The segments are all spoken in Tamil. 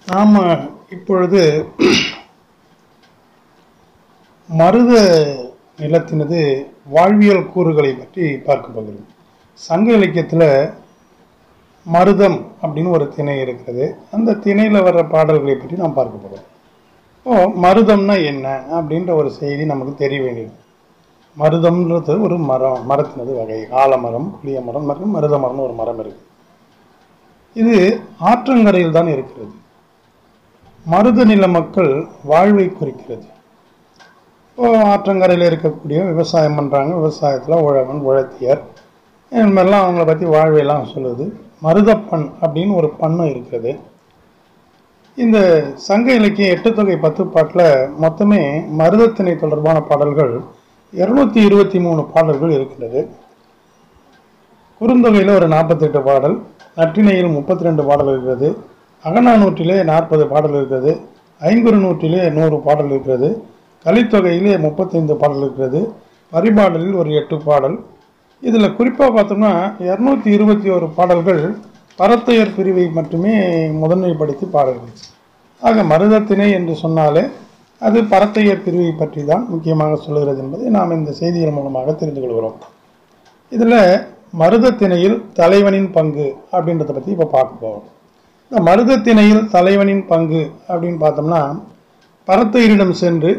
நாம் இப்பொழுது மருத நிலத்தினது வாழ்வியல் கூறுகளை பற்றி பார்க்க போகிறோம் சங்க இலக்கியத்தில் மருதம் அப்படின்னு ஒரு திணை இருக்கிறது அந்த திணையில் வர்ற பாடல்களை பற்றி நாம் பார்க்க போகிறோம் ஓ மருதம்னா என்ன அப்படின்ற ஒரு செய்தி நமக்கு தெரிய வேண்டியது மருதம்ன்றது ஒரு மரம் மரத்தினது வகை ஆலமரம் புளிய மரம் மற்றும் மருத மரம்னு ஒரு மரம் இருக்குது இது ஆற்றங்கரையில் தான் இருக்கிறது மருத நில மக்கள் வாழ்வை குறிக்கிறது இப்போ ஆற்றங்கரையில் இருக்கக்கூடிய விவசாயம் பண்ணுறாங்க விவசாயத்தில் உழவன் உழத்தியர் இது மாதிரிலாம் அவங்கள பற்றி வாழ்வையெல்லாம் சொல்லுது மருதப்பண் அப்படின்னு ஒரு பண்ணு இருக்கிறது இந்த சங்க இலக்கிய எட்டு தொகை பத்து பாட்டில் மொத்தமே மருதத்திணை தொடர்பான பாடல்கள் இருநூத்தி இருபத்தி மூணு பாடல்கள் இருக்கிறது குறுந்தொகையில் ஒரு நாற்பத்தெட்டு பாடல் நற்றிணையில் முப்பத்தி ரெண்டு பாடல் இருக்கிறது அகநானூற்றிலே நாற்பது பாடல் இருக்கிறது ஐங்குறு நூற்றிலே நூறு பாடல் இருக்கிறது கலித்தொகையிலே முப்பத்தைந்து பாடல் இருக்கிறது பரிபாடலில் ஒரு எட்டு பாடல் இதில் குறிப்பாக பார்த்தோம்னா இரநூத்தி இருபத்தி ஒரு பாடல்கள் பரத்தையர் பிரிவை மட்டுமே முதன்மைப்படுத்தி பாடல்கள் ஆக மருதத்திணை என்று சொன்னாலே அது பரத்தையர் பிரிவை பற்றி தான் முக்கியமாக சொல்கிறது என்பதை நாம் இந்த செய்திகள் மூலமாக தெரிந்து கொள்கிறோம் இதில் மருதத்திணையில் தலைவனின் பங்கு அப்படின்றத பற்றி இப்போ பார்க்க போகிறோம் இந்த மருதத்திணையில் தலைவனின் பங்கு அப்படின்னு பார்த்தோம்னா பரத்தையரிடம் சென்று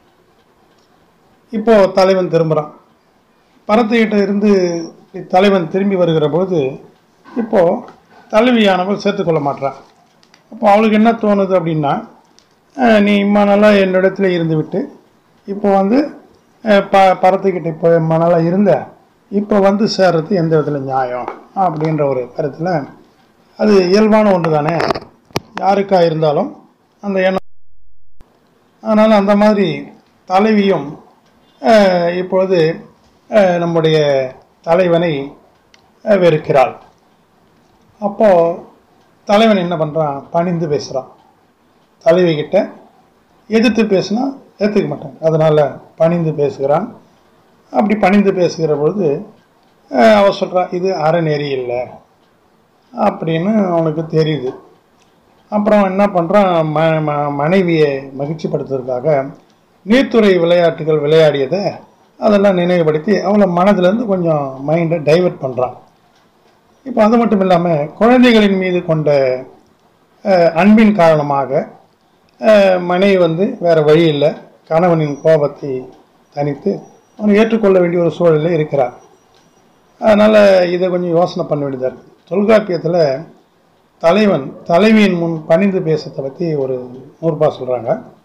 இப்போ தலைவன் திரும்புகிறான் பரத்தையிட்ட இருந்து தலைவன் திரும்பி வருகிற போது இப்போ தலைவியானவள் சேர்த்துக்கொள்ள மாட்டான் அப்போ அவளுக்கு என்ன தோணுது அப்படின்னா அஹ், நீ இம்மா நாளாக என்னிடத்துல இருந்து விட்டு இப்போ வந்து அஹ், ப பரத்துக்கிட்ட இப்போ இம்மா நாளாக இருந்த இப்போ வந்து சேர்றது எந்த விதத்தில் நியாயம் அப்படின்ற ஒரு கருத்தில் அது இயல்பான ஒன்று தானே யாருக்கா இருந்தாலும் அந்த எண்ணம் அதனால் அந்த மாதிரி தலைவியும் அஹ், இப்பொழுது அஹ், நம்முடைய தலைவனை அஹ், வெறுக்கிறாள் அப்போ தலைவன் என்ன பண்ணுறான் பணிந்து பேசுகிறான் தலைவி கிட்ட எதிர்த்து பேசினா ஏற்றுக்க மாட்டாங்க அதனால் பணிந்து பேசுகிறான் அப்படி பணிந்து பேசுகிற பொழுது அஹ், அவ சொல்கிறா இது அறநெறி இல்லை அப்படின்னு அவனுக்கு தெரியுது அப்புறம் என்ன பண்ணுறான் ம ம மனைவியை மகிழ்ச்சிப்படுத்துறதுக்காக நீர்த்துறை விளையாட்டுகள் விளையாடியதை அதெல்லாம் நினைவுபடுத்தி அவளை மனதிலேருந்து கொஞ்சம் மைண்டை டைவர்ட் பண்ணுறான் இப்போ அது மட்டும் இல்லாமல் குழந்தைகளின் மீது கொண்ட அஹ், அன்பின் காரணமாக அஹ், மனைவி வந்து வேறு வழி இல்லை கணவனின் கோபத்தை தனித்து அவன் ஏற்றுக்கொள்ள வேண்டிய ஒரு சூழலில் இருக்கிறார் அதனால் இதை கொஞ்சம் யோசனை பண்ண வேண்டியதாக இருக்குது தொல்காப்பியத்தில் தலைவன் தலைவியின் முன் பணிந்து பேசத்தை பற்றி ஒரு நூறுபா சொல்கிறாங்க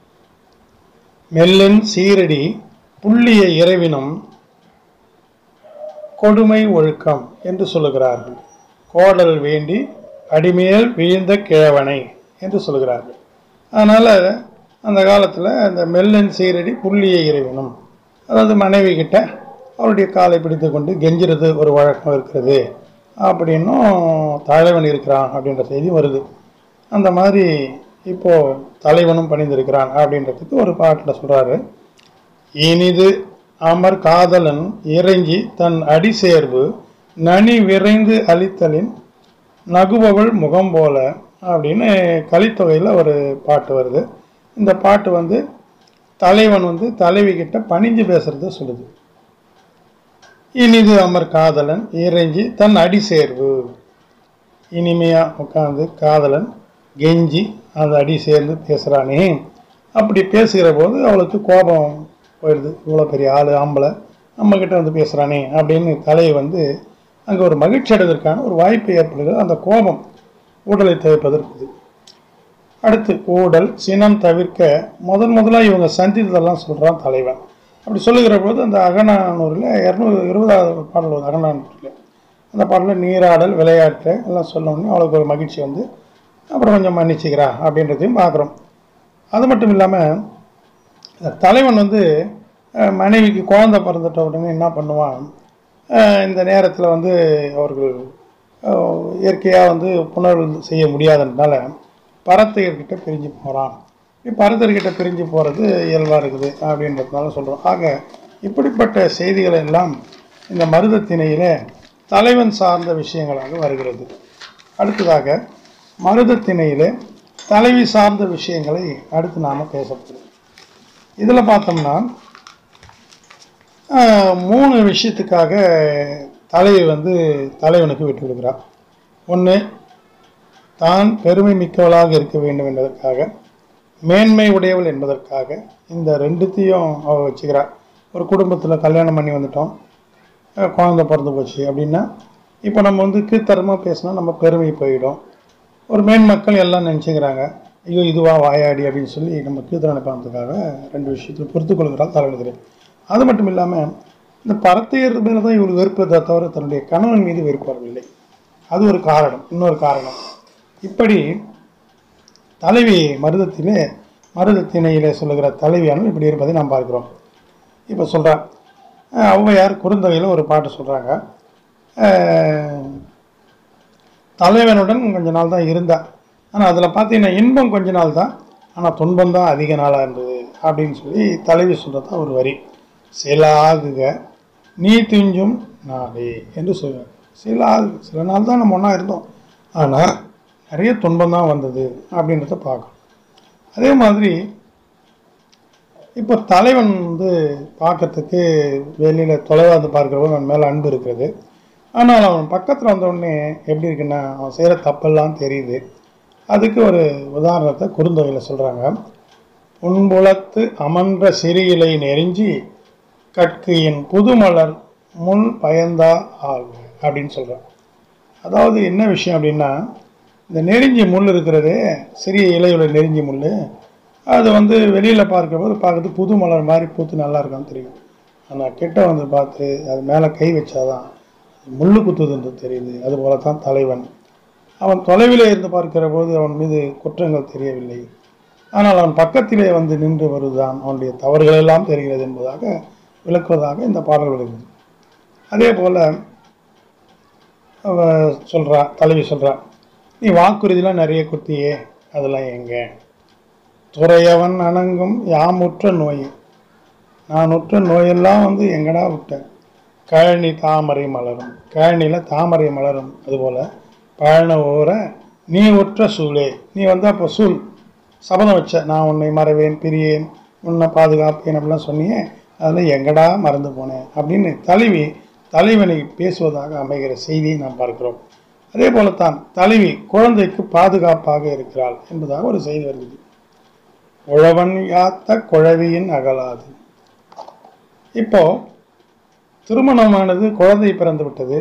மெல்லன் சீரடி புள்ளிய இறைவினும் கொடுமை ஒழுக்கம் என்று சொல்லுகிறார்கள் கோடல் வேண்டி அடிமேல் வீழ்ந்த கிழவனை என்று சொல்லுகிறார்கள் அதனால் அந்த காலத்தில் அந்த மெல்லன் சீரடி புள்ளிய இறைவனும் அதாவது மனைவி கிட்ட அவருடைய காலை பிடித்து கொண்டு கெஞ்சுறது ஒரு வழக்கம் இருக்கிறது அப்படின்னும் தலைவன் இருக்கிறான் அப்படின்ற செய்தி வருது அந்த மாதிரி இப்போ தலைவனும் பணிந்திருக்கிறான் அப்படின்றதுக்கு ஒரு பாட்டில் சொல்றாரு இனிது அமர் காதலன் இறங்கி தன் அடி சேர்வு நனி விரைந்து அழித்தலின் நகுபவள் முகம் போல அப்படின்னு கலித்தொகையில் ஒரு பாட்டு வருது இந்த பாட்டு வந்து தலைவன் வந்து தலைவி கிட்ட பணிஞ்சு பேசுறத சொல்லுது இனிது அமர் காதலன் இறங்கி தன் அடி சேர்வு இனிமையா உட்காந்து காதலன் கெஞ்சி அந்த அடி சேர்ந்து பேசுகிறானே அப்படி பேசுகிற போது அவளுக்கு கோபம் போயிடுது இவ்வளோ பெரிய ஆள் ஆம்பளை நம்மக்கிட்ட வந்து பேசுகிறானே அப்படின்னு தலையை வந்து அங்கே ஒரு மகிழ்ச்சி அடைவதற்கான ஒரு வாய்ப்பு ஏற்படுகிறது அந்த கோபம் ஊடலை தவிர்ப்பதற்கு அடுத்து ஊடல் சினம் தவிர்க்க முதன் முதலாக இவங்க சந்தித்ததெல்லாம் சொல்கிறான் தலைவன் அப்படி சொல்லுகிற போது அந்த அகநானூரில் இரநூறு இருபதாவது பாடல் வருது அகநானூரில் அந்த பாடலில் நீராடல் விளையாட்டு எல்லாம் சொன்னோடனே அவளுக்கு ஒரு மகிழ்ச்சி வந்து அப்புறம் கொஞ்சம் மன்னிச்சுக்கிறா அப்படின்றதையும் பார்க்குறோம் அது மட்டும் இல்லாமல் தலைவன் வந்து அஹ், மனைவிக்கு குழந்தை பிறந்துட்ட உடனே என்ன பண்ணுவான் அஹ், இந்த நேரத்தில் வந்து அவர்கள் அஹ், இயற்கையாக வந்து புணர்வு செய்ய முடியாததுனால பரத்தையர்கிட்ட பிரிஞ்சு போகிறான் பரதர்கிட்ட பிரிஞ்சு போகிறது இயல்பாக இருக்குது அப்படின்றதுனால சொல்கிறோம் ஆக இப்படிப்பட்ட செய்திகள் எல்லாம் இந்த மருதத்திணையிலே தலைவன் சார்ந்த விஷயங்களாக வருகிறது அடுத்ததாக மருதத்திணையிலே தலைவி சார்ந்த விஷயங்களை அடுத்து நாம் பேச போகிறோம் இதில் பார்த்தோம்னா ஆஹ், மூணு விஷயத்துக்காக தலைவி வந்து தலைவனுக்கு விட்டு கொடுக்குறார் ஒன்று தான் பெருமை மிக்கவளாக இருக்க வேண்டும் என்பதற்காக மேன்மை உடையவள் என்பதற்காக இந்த ரெண்டுத்தையும் அவ வச்சுக்கிறார் ஒரு குடும்பத்தில் கல்யாணம் பண்ணி வந்துட்டோம் அஹ் குழந்தை பிறந்து போச்சு அப்படின்னா இப்போ நம்ம வந்து கீழ்த்தரமாக பேசினா நம்ம பெருமை போயிடும் ஒரு மேன்மக்கள் எல்லாம் நினச்சிக்கிறாங்க ஐயோ இதுவா வாயாடி அப்படின்னு சொல்லி நம்ம கீர்த்தனை நினைப்பாங்கிறதுக்காக ரெண்டு விஷயத்தில் பொறுத்து கொள்கிறாள் தலைவனுக்கிறேன் அது மட்டும் இல்லாமல் இந்த பரத்தையர் மேலே தான் இவளுக்கு வெறுப்பதை தவிர தன்னுடைய கணவன் மீது வெறுப்பு வரவில்லை அது ஒரு காரணம் இன்னொரு காரணம் இப்படி தலைவி மருதத்திலே மருதத்திணையிலே சொல்லுகிற தலைவியானவள் இப்படி இருப்பதை நாம் பார்க்கிறோம் இப்போ சொல்கிறேன் ஔவையார் குறுந்தொகையில் ஒரு பாட்டு சொல்கிறாங்க தலைவனுடன் கொஞ்ச நாள் தான் இருந்தா ஆனால் அதில் பார்த்தீங்கன்னா இன்பம் கொஞ்ச நாள் தான் ஆனால் துன்பம் தான் அதிக நாளாக இருந்தது அப்படின்னு சொல்லி தலைவி சொல்கிறது தான் ஒரு வரி சில ஆகுக நீ துஞ்சும் நாளே என்று சொல்லுவார் சில ஆகு சில நாள் தான் நம்ம ஒன்றா இருந்தோம் ஆனால் நிறைய துன்பம் தான் வந்தது அப்படின்றத பார்க்கணும் அதே மாதிரி இப்போ தலைவன் வந்து பார்க்கறதுக்கு வெளியில் தொலைவாது பார்க்குறவங்க அவன் மேலே அன்பு இருக்கிறது ஆனால் அவன் பக்கத்தில் வந்தவுடனே எப்படி இருக்குன்னா அவன் செய்கிற தப்பெல்லாம் தெரியுது அதுக்கு ஒரு உதாரணத்தை குறுந்தொகையில் சொல்கிறாங்க உன்புலத்து அமன்ற சிறியிலை நெருஞ்சி கற்கு என் புதுமலர் முன் பயந்தா ஆகு அப்படின்னு சொல்கிறான் அதாவது என்ன விஷயம் அப்படின்னா இந்த நெருஞ்சி முள் இருக்கிறதே சிறிய இலையுள்ள நெருஞ்சி முள் அது வந்து வெளியில் பார்க்கும்போது பார்க்கறது புது மலர் மாதிரி பூத்து நல்லா இருக்கான்னு தெரியும் ஆனால் கிட்ட வந்து பார்த்து அது மேலே கை வச்சாதான் முள்ளு குத்துதுன்றது தெரியுது அதுபோல தான் தலைவன் அவன் தொலைவிலே இருந்து பார்க்கிற போது அவன் மீது குற்றங்கள் தெரியவில்லை ஆனால் அவன் பக்கத்திலே வந்து நின்று வருதான் அவனுடைய தவறுகள் எல்லாம் தெரிகிறது என்பதாக விளக்குவதாக இந்த பாடல் விளக்குது அதே போல் அவ சொல்கிறா தலைவி சொல்கிறா நீ வாக்குறுதிலாம் நிறைய குத்தியே அதெல்லாம் எங்கே துறையவன் அணங்கும் யாமுற்ற நோய் நான் உற்ற நோயெல்லாம் வந்து எங்கடா விட்டேன் கழனி தாமரை மலரும் கழனியில் தாமரை மலரும் அதுபோல் பழன ஊற நீ உற்ற சூளே நீ வந்து அப்போ சூழ் சபதம் வச்ச நான் உன்னை மறவேன் பிரியேன் உன்னை பாதுகாப்பேன் அப்படிலாம் சொன்னியே அதில் எங்கடா மறந்து போனேன் அப்படின்னு தலைவி தலைவனை பேசுவதாக அமைகிற செய்தியை நாம் பார்க்கிறோம் அதே போலத்தான் தலைவி குழந்தைக்கு பாதுகாப்பாக இருக்கிறாள் என்பதாக ஒரு செய்தி வருகிறது உழவன் யாத்த குழவியின் அகலாது இப்போ திருமணமானது குழந்தை பிறந்து விட்டது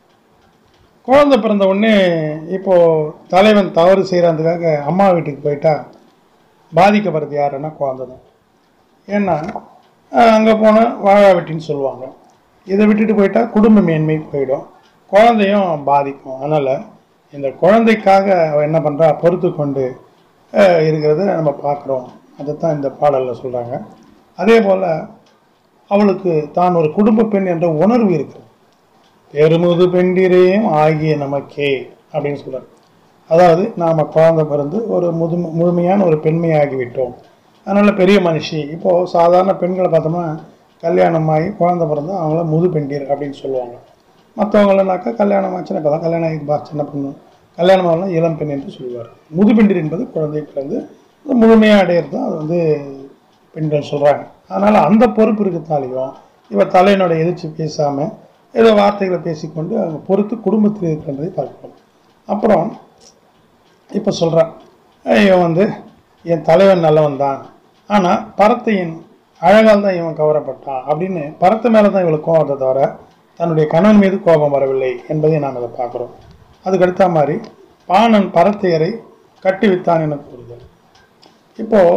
குழந்தை பிறந்த உடனே இப்போ தலைவன் தவறு செய்கிறதுக்காக அம்மா வீட்டுக்கு போயிட்டா பாதிக்கப்படுறது யாருன்னா குழந்தை தான் ஏன்னா அங்கே போனால் வாழா வெட்டின்னு சொல்லுவாங்க இதை விட்டுட்டு போயிட்டா குடும்ப மேன்மை போயிடும் குழந்தையும் பாதிக்கும் அதனால் இந்த குழந்தைக்காக அவள் என்ன பண்ணுறா பொறுத்து கொண்டு அஹ், இருக்கிறத நம்ம பார்க்குறோம் அதைத்தான் இந்த பாடலில் சொல்கிறாங்க அதே போல் அவளுக்கு தான் ஒரு குடும்ப பெண் என்ற உணர்வு இருக்குது பெருமுது பெண்டிரேயும் ஆகிய நமக்கே அப்படின்னு சொல்கிறார் அதாவது நாம் குழந்தை பிறந்து ஒரு முது முழுமையான ஒரு பெண்மையாகிவிட்டோம் அதனால் பெரிய மனுஷி இப்போது சாதாரண பெண்களை பார்த்தோம்னா கல்யாணம் ஆகி குழந்தை பிறந்தா அவங்கள முது பெண்டீர் அப்படின்னு சொல்லுவாங்க மற்றவங்களனாக்கா கல்யாணம் ஆச்சுன்னா இப்போ தான் கல்யாணம் ஆகிப்பா சின்ன பொண்ணு கல்யாணம் ஆகலாம் இளம் பெண் என்று சொல்லுவார் முது பெண்டீர் என்பது குழந்தை பிறந்து அது முழுமையாக அடையிறது தான் அது வந்து பெண்கள் சொல்கிறாங்க அதனால் அந்த பொறுப்பு இருக்கிறதாலையும் இவர் தலைவனோட எதிர்த்து பேசாமல் ஏதோ வார்த்தைகளை பேசிக்கொண்டு அவங்க பொறுத்து குடும்பத்தில் இருக்கின்றதை பார்க்கிறோம் அப்புறம் இப்போ சொல்கிறான் இவன் வந்து என் தலைவன் நல்லவன் தான் ஆனால் பரத்தையின் அழகால் தான் இவன் கவரப்பட்டான் அப்படின்னு பரத்து மேலே தான் இவளுக்கு கோபத்தை தவிர தன்னுடைய கணவன் மீது கோபம் வரவில்லை என்பதை நாம் அதை பார்க்குறோம் அதுக்கு அடுத்த மாதிரி பாணன் பரத்தையரை கட்டி வித்தான் என கூறுதல் இப்போது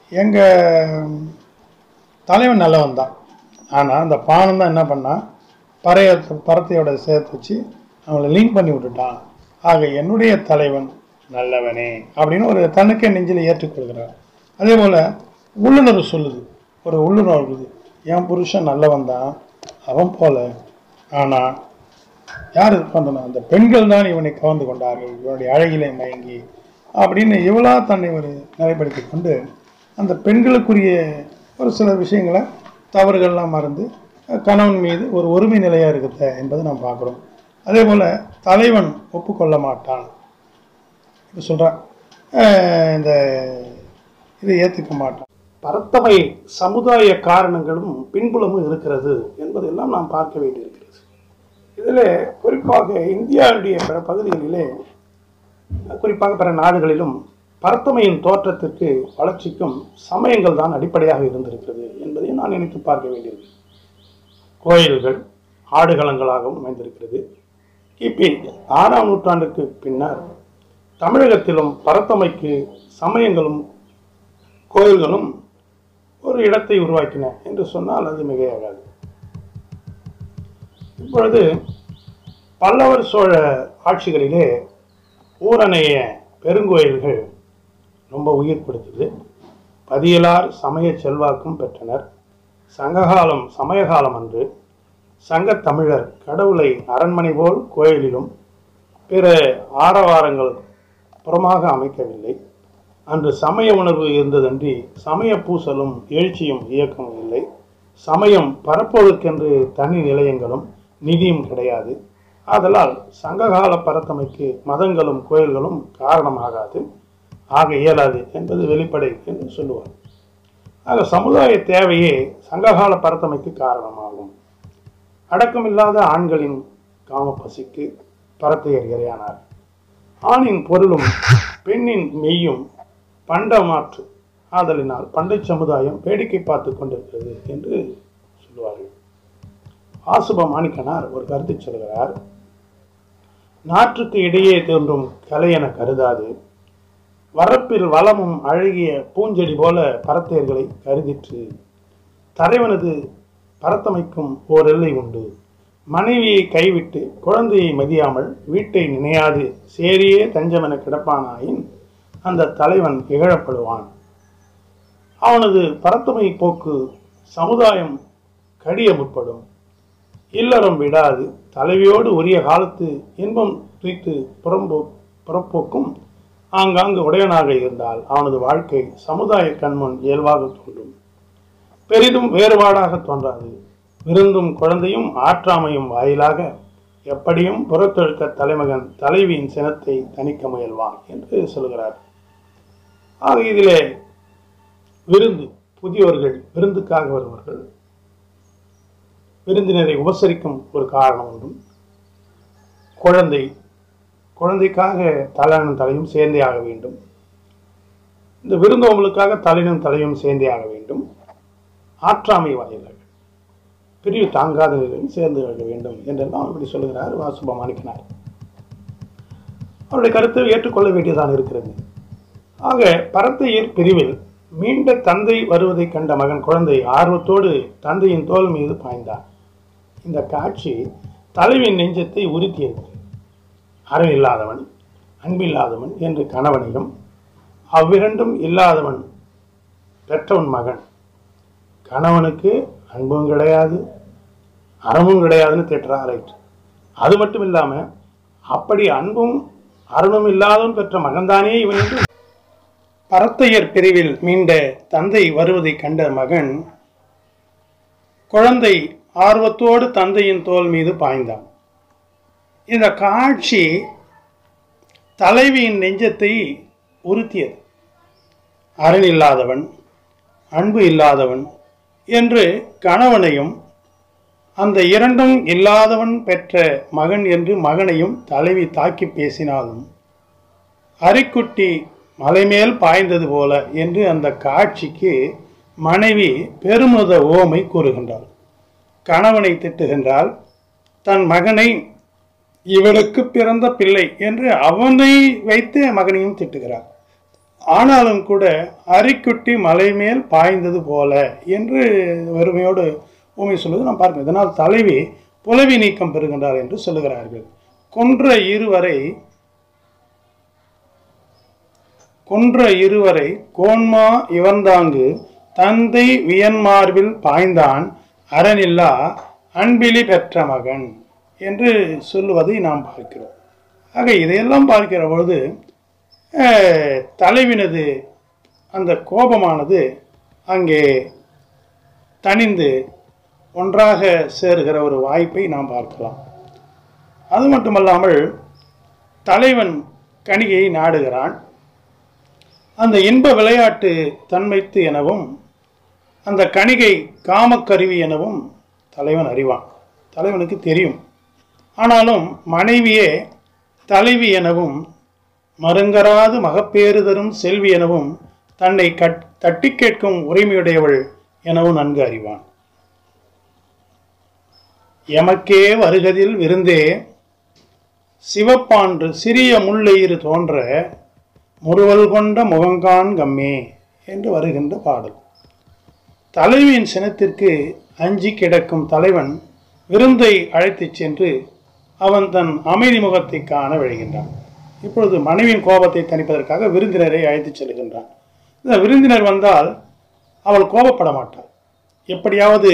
எங்கள் தலைவன் நல்லவன் தான் ஆனால் அந்த பானம் தான் என்ன பண்ணான் பறைய பரத்தையோட சேர்த்து வச்சு அவங்கள லிங்க் பண்ணி விட்டுட்டான் ஆக என்னுடைய தலைவன் நல்லவனே அப்படின்னு ஒரு தனக்கே நெஞ்சில் ஏற்றுக்கொள்கிறார் அதே போல் உள்ளுணர்வு சொல்லுது ஒரு உள்ளுணர்வு இருக்குது என் புருஷன் நல்லவன் தான் அவன் போல ஆனால் யார் இது பண்ணணும் அந்த பெண்கள் தான் இவனை கவர்ந்து கொண்டார்கள் இவனுடைய அழகிலே மயங்கி அப்படின்னு இவளா தன்னை ஒரு நிலைப்படுத்தி கொண்டு அந்த பெண்களுக்குரிய ஒரு சில விஷயங்களை தவறுகள்லாம் மறந்து கணவன் மீது ஒரு ஒருமை நிலையாக இருக்குத என்பதை நாம் பார்க்குறோம் அதே போல் தலைவன் ஒப்புக்கொள்ள மாட்டான் இப்போ சொல்கிறான் அஹ், இந்த இதை ஏற்றுக்க மாட்டோம் பரத்தமை சமுதாய காரணங்களும் பின்புலமும் இருக்கிறது என்பதெல்லாம் நாம் பார்க்க வேண்டியிருக்கிறது இதில் குறிப்பாக இந்தியாவுடைய பிற பகுதிகளிலே குறிப்பாக பிற நாடுகளிலும் பரத்தமையின் தோற்றத்திற்கு வளர்ச்சிக்கும் சமயங்கள் தான் அடிப்படையாக இருந்திருக்கிறது என்பதை நான் நினைத்து பார்க்க வேண்டியிருக்கு கோயில்கள் ஆடுகளங்களாகவும் அமைந்திருக்கிறது கிபி ஆறாம் நூற்றாண்டுக்கு பின்னர் தமிழகத்திலும் பரத்தமைக்கு சமயங்களும் கோயில்களும் ஒரு இடத்தை உருவாக்கின என்று சொன்னால் அது மிகையாகாது இப்பொழுது பல்லவர் சோழ ஆட்சிகளிலே ஊரணைய பெருங்கோயில்கள் ரொம்ப உயிர் கொடுத்தது பதியலார் சமய செல்வாக்கும் பெற்றனர் சங்ககாலம் சமயகாலம் அன்று சங்கத் தமிழர் கடவுளை அரண்மனை போல் கோயிலிலும் பிற ஆரவாரங்கள் புறமாக அமைக்கவில்லை அன்று சமய உணர்வு இருந்ததன்றி சமய பூசலும் எழுச்சியும் இயக்கமும் இல்லை சமயம் பரப்புவதற்கென்று தனி நிலையங்களும் நிதியும் கிடையாது ஆதலால் சங்ககால பரத்தமைக்கு மதங்களும் கோயில்களும் காரணமாகாது ஆக இயலாது என்பது வெளிப்படை என்று சொல்லுவார் ஆக சமுதாய தேவையே சங்ககால பரத்தமைக்கு காரணமாகும் அடக்கமில்லாத ஆண்களின் காமப்பசிக்கு பரத்தையர் இரையானார் ஆணின் பொருளும் பெண்ணின் மெய்யும் பண்டமாற்று ஆதலினால் பண்டை சமுதாயம் வேடிக்கை பார்த்து கொண்டிருக்கிறது என்று சொல்லுவார்கள் வாசுப மாணிக்கனார் ஒரு கருத்து சொல்கிறார் நாற்றுக்கு இடையே தோன்றும் கலை என கருதாது வரப்பில் வளமும் அழகிய பூஞ்செடி போல பரத்தையர்களை கருதிற்று தலைவனது பரத்தமைக்கும் ஓர் எல்லை உண்டு மனைவியை கைவிட்டு குழந்தையை மதியாமல் வீட்டை நினையாது சேரியே தஞ்சமென கிடப்பானாயின் அந்த தலைவன் இகழப்படுவான் அவனது பரத்தமை போக்கு சமுதாயம் கடிய முற்படும் இல்லறம் விடாது தலைவியோடு உரிய காலத்து இன்பம் துய்த்து புறம்போ புறப்போக்கும் ஆங்காங்கு உடையனாக இருந்தால் அவனது வாழ்க்கை சமுதாய கண்முன் இயல்பாக தோன்றும் பெரிதும் வேறுபாடாக தோன்றாது விருந்தும் குழந்தையும் ஆற்றாமையும் வாயிலாக எப்படியும் புறத்தொழுக்க தலைமகன் தலைவியின் சினத்தை தணிக்க முயல்வான் என்று சொல்கிறார் ஆக இதிலே விருந்து புதியவர்கள் விருந்துக்காக வருவார்கள் விருந்தினரை உபசரிக்கும் ஒரு காரணம் உண்டும் குழந்தை குழந்தைக்காக தலைவனும் தலையும் சேர்ந்தே ஆக வேண்டும் இந்த விருந்தோம்பலுக்காக தலைவனும் தலையும் சேர்ந்தே ஆக வேண்டும் ஆற்றாமை வாயிலாக பிரிவு தாங்காத நிலையில் சேர்ந்து கொள்ள வேண்டும் என்றெல்லாம் இப்படி சொல்லுகிறார் வாசுப மாணிக்கனார் அவருடைய கருத்தை ஏற்றுக்கொள்ள வேண்டியதான் இருக்கிறது ஆக பரத்தையர் பிரிவில் மீண்ட தந்தை வருவதைக் கண்ட மகன் குழந்தை ஆர்வத்தோடு தந்தையின் தோல் மீது பாய்ந்தான் இந்த காட்சி தலைவியின் நெஞ்சத்தை உறுத்தியது அறம் இல்லாதவன் அன்பில்லாதவன் என்று கணவனையும் அவ்விரண்டும் இல்லாதவன் பெற்றவன் மகன் கணவனுக்கு அன்பும் கிடையாது அறமும் கிடையாதுன்னு திட்டுறா ரைட் அது மட்டும் இல்லாம அப்படி அன்பும் அருணும் இல்லாதவன் பெற்ற மகன்தானே இவன் என்று பரத்தையர் பிரிவில் மீண்ட தந்தை வருவதை கண்ட மகன் குழந்தை ஆர்வத்தோடு தந்தையின் தோல் மீது பாய்ந்தான் இந்த காட்சி தலைவியின் நெஞ்சத்தை உறுத்தியது அரண் இல்லாதவன் அன்பு இல்லாதவன் என்று கணவனையும் அந்த இரண்டும் இல்லாதவன் பெற்ற மகன் என்று மகனையும் தலைவி தாக்கி பேசினாலும் அரிக்குட்டி மலைமேல் பாய்ந்தது போல என்று அந்த காட்சிக்கு மனைவி பெருமுத ஓமை கூறுகின்றாள் கணவனை திட்டுகின்றால் தன் மகனை இவனுக்கு பிறந்த பிள்ளை என்று அவனை வைத்து மகனையும் திட்டுகிறார் ஆனாலும் கூட அரிக்குட்டி மலை மேல் பாய்ந்தது போல என்று வறுமையோடு ஊமை சொல்வது நாம் பார்க்கிறோம் இதனால் தலைவி புலவி நீக்கம் பெறுகின்றார் என்று சொல்லுகிறார்கள் கொன்ற இருவரை கொன்ற இருவரை கோன்மா இவன்தாங்கு தந்தை வியன்மார்பில் பாய்ந்தான் அறனில்லா அன்பிலி பெற்ற மகன் என்று சொல்லுவதை நாம் பார்க்கிறோம் ஆக இதையெல்லாம் பார்க்கிற பொழுது அஹ், தலைவினது அந்த கோபமானது அங்கே தணிந்து ஒன்றாக சேருகிற ஒரு வாய்ப்பை நாம் பார்க்கலாம் அது மட்டுமல்லாமல் தலைவன் கணிகையை நாடுகிறான் அந்த இன்ப விளையாட்டு தன்மைத்து எனவும் அந்த கணிகை காமக்கருவி எனவும் தலைவன் அறிவான் தலைவனுக்கு தெரியும் ஆனாலும் மனைவியே தலைவி எனவும் மருங்கராது மகப்பேறு தரும் செல்வி எனவும் தன்னை கட் தட்டி கேட்கும் உரிமையுடையவள் எனவும் நன்கு அறிவான் எமக்கே வருகதில் விருந்தே சிவப்பான்று சிறிய முள்ளெயிறு தோன்ற முறுவல் கொண்ட முகங்கான் கம்மே என்று வருகின்ற பாடல் தலைவியின் சினத்திற்கு அஞ்சி கிடக்கும் தலைவன் விருந்தை அழைத்துச் சென்று அவன் தன் அமைதி முகத்தை காண விழைகின்றான் இப்பொழுது மனைவியின் கோபத்தை தணிப்பதற்காக விருந்தினரை அழைத்துச் செல்கின்றான் இந்த விருந்தினர் வந்தால் அவள் கோபப்பட மாட்டாள் எப்படியாவது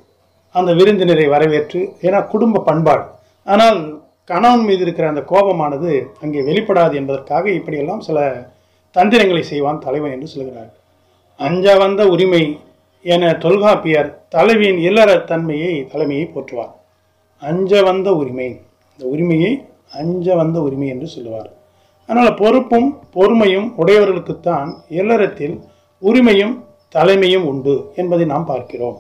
அந்த விருந்தினரை வரவேற்று ஏன்னா குடும்ப பண்பாடு ஆனால் கணவன் மீது இருக்கிற அந்த கோபமானது அங்கே வெளிப்படாது என்பதற்காக இப்படியெல்லாம் சில தந்திரங்களை செய்வான் தலைவன் என்று சொல்கிறார் அஞ்ச வந்த உரிமை என தொல்காப்பியர் தலைவியின் இல்லற தன்மையை தலைமையை போற்றுவார் அஞ்ச வந்த உரிமை இந்த உரிமையை அஞ்ச வந்த உரிமை என்று சொல்லுவார் அதனால் பொறுப்பும் பொறுமையும் உடையவர்களுக்குத்தான் இல்லறத்தில் உரிமையும் தலைமையும் உண்டு என்பதை நாம் பார்க்கிறோம்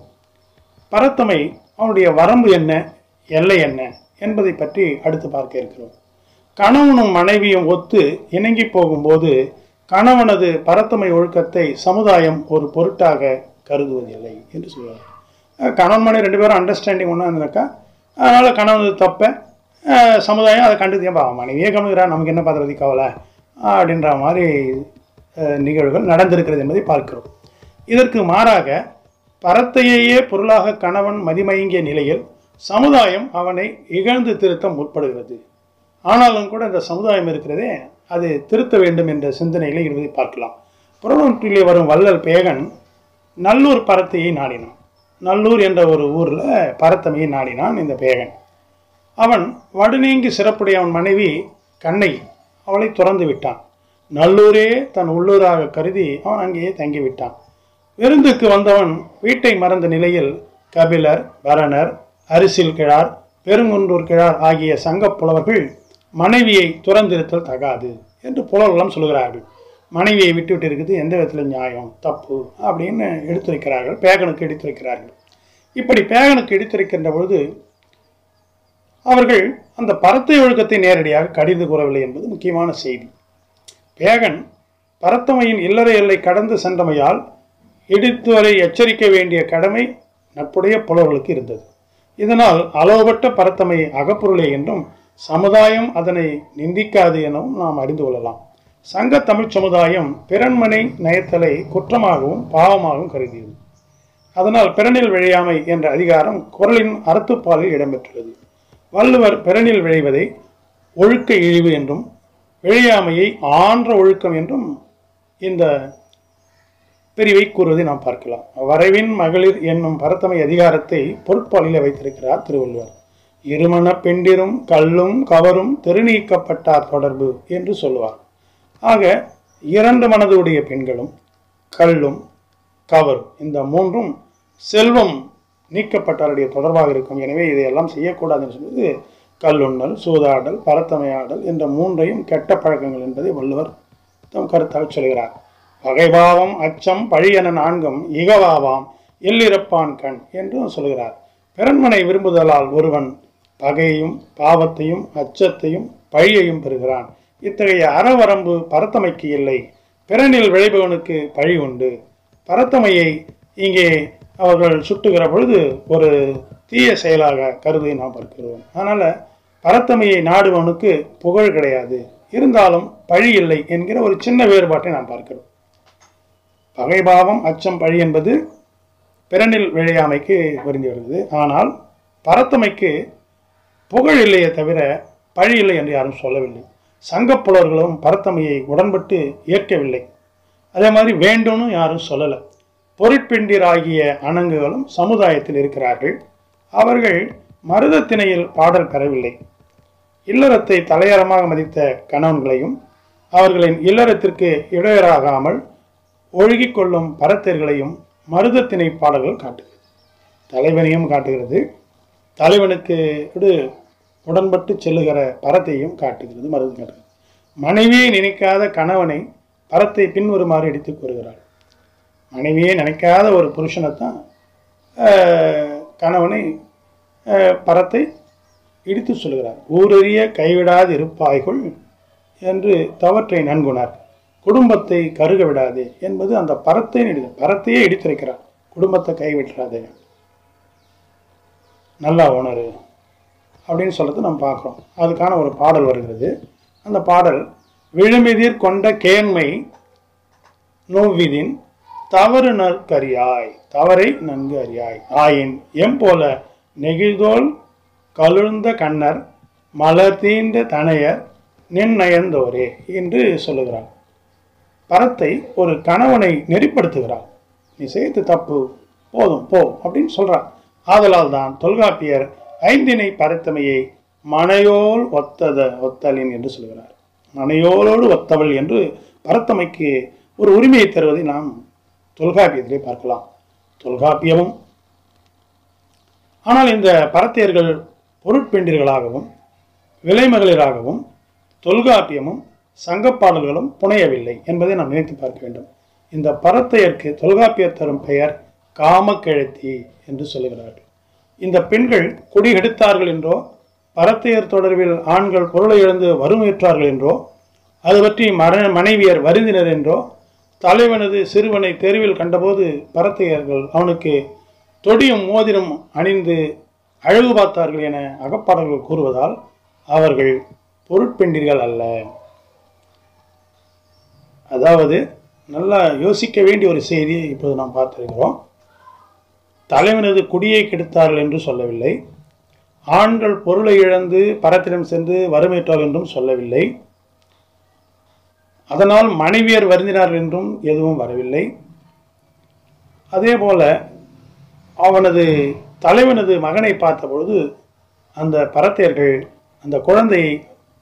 பரத்தமை அவனுடைய வரம்பு என்ன எல்லை என்ன என்பதை பற்றி அடுத்து பார்க்க இருக்கிறோம் கணவனும் மனைவியும் ஒத்து இணங்கி போகும்போது கணவனது பரத்தமை ஒழுக்கத்தை சமுதாயம் ஒரு பொருட்டாக கருதுவதில்லை என்று சொல்லுவார் அஹ் கணவன் மனைவி ரெண்டு பேரும் அண்டர்ஸ்டாண்டிங் ஒன்றா இருந்தாக்கா அதனால் கணவனது தப்பை அஹ் சமுதாயம் அதை கண்டு ஏன்பா மனைவியே கவனிக்கிறா நமக்கு என்ன பதவி கவலை அப்படின்ற மாதிரி அஹ் நிகழ்வுகள் நடந்திருக்கிறது என்பதை பார்க்கிறோம் இதற்கு மாறாக பரத்தையே பொருளாக கணவன் மதிமயங்கிய நிலையில் சமுதாயம் அவனை இகழ்ந்து திருத்த முற்படுகிறது ஆனாலும் கூட இந்த சமுதாயம் இருக்கிறதே அது திருத்த வேண்டும் என்ற சிந்தனையில் இருப்பதை பார்க்கலாம் புறநூற்றிலே வரும் வள்ளல் பேகன் நல்லூர் பரத்தையை நாடினான் நல்லூர் என்ற ஒரு ஊரில் பரத்தமையை நாடினான் இந்த பேகன் அவன் வடுநீங்கி சிறப்புடைய அவன் மனைவி கண்ணை அவளை துறந்து விட்டான் நல்லூரே தன் உள்ளூராக கருதி அவன் அங்கேயே தங்கிவிட்டான் விருந்துக்கு வந்தவன் வீட்டை மறந்த நிலையில் கபிலர் பரணர் அரிசில் கிழார் பெருங்குன்றூர் கிழார் ஆகிய சங்கப் புலவர்கள் மனைவியை துறந்திருத்தல் தகாது என்று புலவர்களும் சொல்கிறார்கள் மனைவியை விட்டுவிட்டு இருக்குது எந்த விதத்தில் நியாயம் தப்பு அப்படின்னு எடுத்துரைக்கிறார்கள் பேகனுக்கு எடுத்துரைக்கிறார்கள் இப்படி பேகனுக்கு எடுத்துரைக்கின்ற பொழுது அவர்கள் அந்த பரத்தை ஒழுக்கத்தை நேரடியாக கடிந்து கூறவில்லை என்பது முக்கியமான செய்தி பேகன் பரத்தமையின் இல்லற எல்லை கடந்து சென்றமையால் இடித்துவரை எச்சரிக்க வேண்டிய கடமை நட்புடைய புலவர்களுக்கு இருந்தது இதனால் அளவுபட்ட பரத்தமை அகப்பொருளே என்றும் சமுதாயம் அதனை நிந்திக்காது எனவும் நாம் அறிந்து கொள்ளலாம் சங்க தமிழ் சமுதாயம் பிறன்மனை நயத்தலை குற்றமாகவும் பாவமாகவும் கருதியது அதனால் பிறனில் விழையாமை என்ற அதிகாரம் குரலின் அறத்துப்பாலில் இடம்பெற்றுள்ளது வள்ளுவர் பிறனில் விழைவதை ஒழுக்க இழிவு என்றும் விழையாமையை ஆன்ற ஒழுக்கம் என்றும் இந்த பிரிவை கூறுவதை நாம் பார்க்கலாம் வரைவின் மகளிர் என்னும் பரத்தமை அதிகாரத்தை பொருட்பாலில் வைத்திருக்கிறார் திருவள்ளுவர் இருமண பெண்டிரும் கல்லும் கவரும் தெருநீக்கப்பட்டார் தொடர்பு என்று சொல்லுவார் ஆக இரண்டு மனதுடைய பெண்களும் கல்லும் கவரும் இந்த மூன்றும் செல்வம் நீக்கப்பட்டாருடைய தொடர்பாக இருக்கும் எனவே இதையெல்லாம் செய்யக்கூடாதுன்னு சொல்வது கல்லுண்ணல் சூதாடல் பரத்தமையாடல் என்ற மூன்றையும் கெட்ட பழக்கங்கள் என்பதை வள்ளுவர் தம் கருத்தாக சொல்கிறார் பகைபாவம் அச்சம் பழி என நான்கும் இகவாவாம் எல்லிறப்பான் கண் என்றும் சொல்கிறார் பிறன்மனை விரும்புதலால் ஒருவன் பகையையும் பாவத்தையும் அச்சத்தையும் பழியையும் பெறுகிறான் இத்தகைய அறவரம்பு பரத்தமைக்கு இல்லை பிறனில் விளைபவனுக்கு பழி உண்டு பரத்தமையை இங்கே அவர்கள் சுட்டுகிற பொழுது ஒரு தீய செயலாக கருதி நாம் பார்க்கிறோம் அதனால் பரத்தமையை நாடுவனுக்கு புகழ் கிடையாது இருந்தாலும் பழி இல்லை என்கிற ஒரு சின்ன வேறுபாட்டை நாம் பார்க்கிறோம் பகைபாவம் அச்சம் பழி என்பது பிறனில் விழையாமைக்கு பொருந்தி வருகிறது ஆனால் பரத்தமைக்கு புகழ் இல்லையே தவிர பழி இல்லை என்று யாரும் சொல்லவில்லை சங்கப் புலவர்களும் பரத்தமையை உடன்பட்டு ஏற்கவில்லை அதே மாதிரி வேண்டும்னு யாரும் சொல்லலை பொருட்பெண்டிராகிய அணங்குகளும் சமுதாயத்தில் இருக்கிறார்கள் அவர்கள் மருதத்திணையில் பாடல் பெறவில்லை இல்லறத்தை தலையறமாக மதித்த கணவன்களையும் அவர்களின் இல்லறத்திற்கு இடையராகாமல் ஒழுகிக் கொள்ளும் பரத்தர்களையும் மருதத்திணை பாடல்கள் காட்டுகிறது தலைவனையும் காட்டுகிறது தலைவனுக்கு இடு உடன்பட்டு செல்லுகிற பரத்தையும் காட்டுகிறது மருது காட்டுகிறது மனைவியை நினைக்காத கணவனை பரத்தை பின்வருமாறு எடுத்து கூறுகிறாள் மனைவியே நினைக்காத ஒரு புருஷனைத்தான் ஆஹ், கணவனை ஆஹ், பரத்தை இடித்து சொல்கிறார் ஊரறிய கைவிடாது இருப்பாய்கள் என்று தவற்றை நன்குணர் குடும்பத்தை கருக விடாதே என்பது அந்த பரத்தை இடி பரத்தையே இடித்திருக்கிறார் குடும்பத்தை கைவிட்டுறாதே நல்லா உணரு அப்படின்னு சொல்றது நம்ம பார்க்குறோம் அதுக்கான ஒரு பாடல் வருகிறது அந்த பாடல் விழுமிதிர் கொண்ட கேண்மை நோவிதின் தவறு நற்கரியாய் தவறை நன்கு அறியாய் ஆயின் எம் போல நெகிழ்தோல் கலுழ்ந்த கண்ணர் மலர் தீண்ட தனையர் நின்னயந்தோரே என்று சொல்லுகிறார் பரத்தை ஒரு கணவனை நெறிப்படுத்துகிறார் நீ செய்து தப்பு போதும் போ அப்படின்னு சொல்றார் ஆதலால் தான் தொல்காப்பியர் ஐந்தினை பரத்தமையை மனையோல் ஒத்தத ஒத்தலின் என்று சொல்கிறார் மனையோலோடு ஒத்தவள் என்று பரத்தமைக்கு ஒரு உரிமையை தருவதை நாம் தொல்காப்பியத்திலே பார்க்கலாம் தொல்காப்பியமும் ஆனால் இந்த பரத்தியர்கள் பொருட்பெண்டிர்களாகவும் விலைமகளிராகவும் தொல்காப்பியமும் சங்கப்பாடல்களும் புனையவில்லை என்பதை நாம் நினைத்து பார்க்க வேண்டும் இந்த பரத்தையருக்கு தொல்காப்பியர் தரும் பெயர் காமக்கிழத்தி என்று சொல்லுகிறார்கள் இந்த பெண்கள் குடிகெடுத்தார்கள் என்றோ பரத்தையர் தொடர்பில் ஆண்கள் பொருளை இழந்து வறுமையுற்றார்கள் என்றோ அது பற்றி மர மனைவியர் வருந்தினர் என்றோ தலைவனது சிறுவனை தெருவில் கண்டபோது பரத்தையர்கள் அவனுக்கு தொடியும் மோதிரம் அணிந்து அழகு பார்த்தார்கள் என அகப்பாடல்கள் கூறுவதால் அவர்கள் பொருட்பெண்டிர்கள் அல்ல அதாவது நல்லா யோசிக்க வேண்டிய ஒரு செய்தியை இப்போது நாம் பார்த்திருக்கிறோம் தலைவனது குடியை கெடுத்தார்கள் என்று சொல்லவில்லை ஆண்கள் பொருளை இழந்து பரத்திடம் சென்று வறுமையிட்டார்கள் என்றும் சொல்லவில்லை அதனால் மனைவியர் வருந்தினார்கள் என்றும் எதுவும் வரவில்லை அதே போல அவனது தலைவனது மகனை பார்த்தபொழுது அந்த பரத்தையர்கள் அந்த குழந்தையை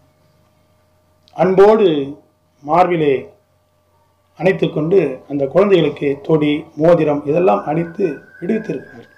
அன்போடு மார்பிலே அணைத்துக்கொண்டு அந்த குழந்தைகளுக்கு தொடி மோதிரம் இதெல்லாம் அணித்து விடுவித்திருக்கிறார்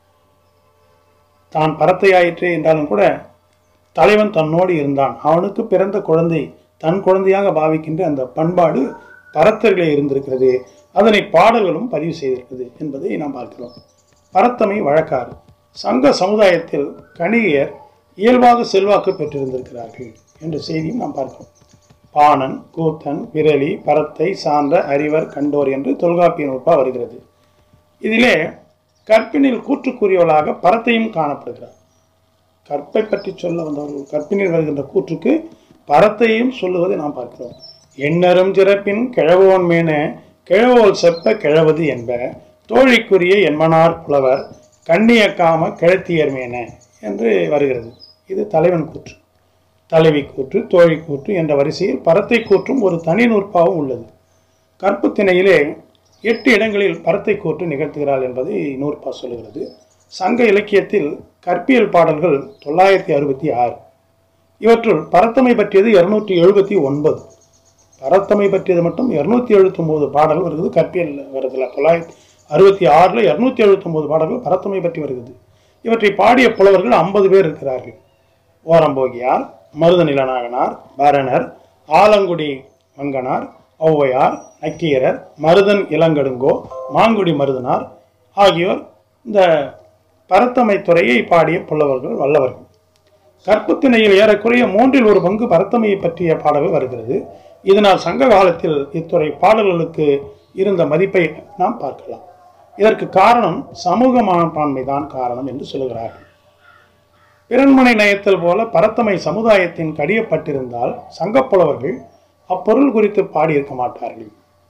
தான் பரத்தையாயிற்றே என்றாலும் கூட தலைவன் தன்னோடு இருந்தான் அவனுக்கு பிறந்த குழந்தை தன் குழந்தையாக பாவிக்கின்ற அந்த பண்பாடு பரத்தர்களே இருந்திருக்கிறது அதனை பாடல்களும் பதிவு செய்திருக்கிறது என்பதை நாம் பார்க்கிறோம் பரத்தமை வழக்காறு சங்க சமுதாயத்தில் கணிகையர் இயல்பாக செல்வாக்கு பெற்றிருந்திருக்கிறார்கள் என்ற செய்தியும் நாம் பார்க்கிறோம் பாணன் கூத்தன் விரலி பரத்தை சான்ற அறிவர் கண்டோர் என்று தொல்காப்பிய நூற்பா வருகிறது இதிலே கற்பினில் கூற்றுக்குரியவளாக பரத்தையும் காணப்படுகிறார் கற்பை பற்றி சொல்ல வந்தவர்கள் கற்பினில் வருகின்ற கூற்றுக்கு பரத்தையும் சொல்லுவதை நாம் பார்க்கிறோம் எண்ணரும் சிறப்பின் கிழவோன் மேன கிழவோல் செப்ப கிழவது என்ப தோழிக்குரிய என்மனார் புலவர் கண்ணியக்காம கிழத்தியர் மேன என்று வருகிறது இது தலைவன் கூற்று தலைவி கூற்று தோழி கூற்று என்ற வரிசையில் பரத்தை கூற்றும் ஒரு தனி நூற்பாவும் உள்ளது கற்பு திணையிலே எட்டு இடங்களில் பரத்தை கூற்று நிகழ்த்துகிறாள் என்பதை நூற்பா சொல்லுகிறது சங்க இலக்கியத்தில் கற்பியல் பாடல்கள் தொள்ளாயிரத்தி அறுபத்தி ஆறு இவற்றுள் பரத்தமை பற்றியது இருநூற்றி எழுபத்தி ஒன்பது பரத்தமை பற்றியது மட்டும் இருநூத்தி எழுபத்தி ஒன்பது பாடல் வருகிறது கற்பியல் வருதுல தொள்ளாயிரத்தி அறுபத்தி ஆறில் இருநூத்தி எழுபத்தி ஒன்பது பாடல்கள் பரத்தமை பற்றி வருகிறது இவற்றை பாடிய புலவர்கள் ஐம்பது பேர் இருக்கிறார்கள் ஓரம்போகியார் மருத நிலநாகனார் பரணர் ஆலங்குடி மங்கனார் ஔவையார் நக்கீரர் மருதன் இளங்கடுங்கோ மாங்குடி மருதனார் ஆகியோர் இந்த பரத்தமை துறையை பாடிய புலவர்கள் வல்லவர்கள் கற்புத்திணையில் ஏறக்குறைய மூன்றில் ஒரு பங்கு பரத்தமையை பற்றிய பாடல்கள் வருகிறது இதனால் சங்க காலத்தில் இத்துறை பாடல்களுக்கு இருந்த மதிப்பை நாம் பார்க்கலாம் இதற்கு காரணம் சமூக மனப்பான்மை தான் காரணம் என்று சொல்கிறார்கள் பிறன்மனை நயத்தல் போல பரத்தமை சமுதாயத்தின் கடியப்பட்டிருந்தால் சங்கப்புலவர்கள் அப்பொருள் குறித்து பாடியிருக்க மாட்டார்கள்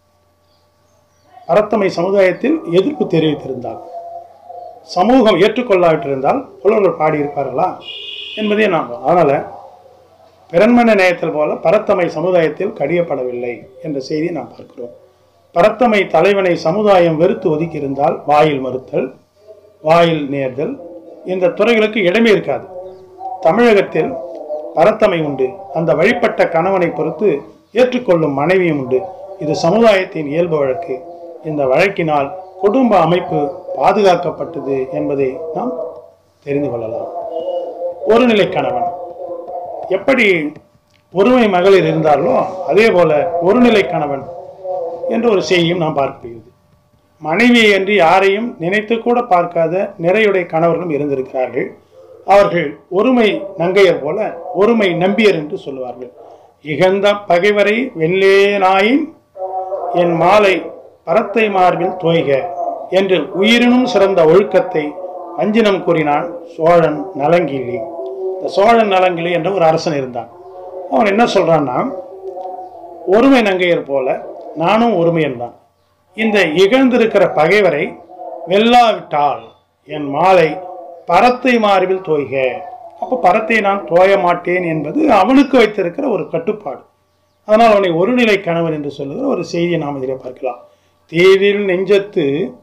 பரத்தமை சமுதாயத்தில் எதிர்ப்பு தெரிவித்திருந்தால் சமூகம் ஏற்றுக்கொள்ளாவிட்டிருந்தால் புலவர்கள் பாடியிருப்பார்களா என்பதே நாம் அதனால பிறன்மன நேயத்தில் போல பரத்தமை சமுதாயத்தில் கடியப்படவில்லை என்ற செய்தியை நாம் பார்க்கிறோம் பரத்தமை தலைவனை சமுதாயம் வெறுத்து ஒதுக்கியிருந்தால் வாயில் மறுத்தல் வாயில் நேர்தல் இந்த துறைகளுக்கு இடமே இருக்காது தமிழகத்தில் பரத்தமை உண்டு அந்த வழிபட்ட கணவனை பொறுத்து ஏற்றுக்கொள்ளும் மனைவியும் உண்டு இது சமுதாயத்தின் இயல்பு வழக்கு இந்த வழக்கினால் குடும்ப அமைப்பு பாதுகாக்கப்பட்டது என்பதை நாம் தெரிந்து கொள்ளலாம் ஒருநிலை கணவன் எப்படி ஒருமை மகளிர் இருந்தார்களோ அதே போல ஒருநிலை கணவன் என்ற ஒரு செய்தியும் நாம் பார்க்கப்படுகிறது மனைவியை என்று யாரையும் நினைத்து கூட பார்க்காத நிறையுடைய கணவர்களும் இருந்திருக்கிறார்கள் அவர்கள் ஒருமை நங்கையர் போல ஒருமை நம்பியர் என்று சொல்லுவார்கள் இகந்த பகைவரை வெள்ளேனாயின் என் மாலை பரத்தை மார்பில் தோய்க என்று உயிரினும் சிறந்த ஒழுக்கத்தை வஞ்சினம் கூறினான் சோழன் நலங்கிள்ளி இந்த சோழன் நலங்கிள்ளி என்ற ஒரு அரசன் இருந்தான் அவன் என்ன சொல்றான்னா ஒருமை நங்கையர் போல நானும் ஒருமையன் தான் இந்த இகழ்ந்திருக்கிற பகைவரை வெல்லாவிட்டால் என் மாலை பரத்தை மார்பில் தோய்க அப்போ பரத்தை நான் தோய மாட்டேன் என்பது அவனுக்கு வைத்திருக்கிற ஒரு கட்டுப்பாடு அதனால் அவனை ஒருநிலை கணவன் என்று சொல்லுகிற ஒரு செய்தியை நாம் இதிலே பார்க்கலாம் தேதில் நெஞ்சத்து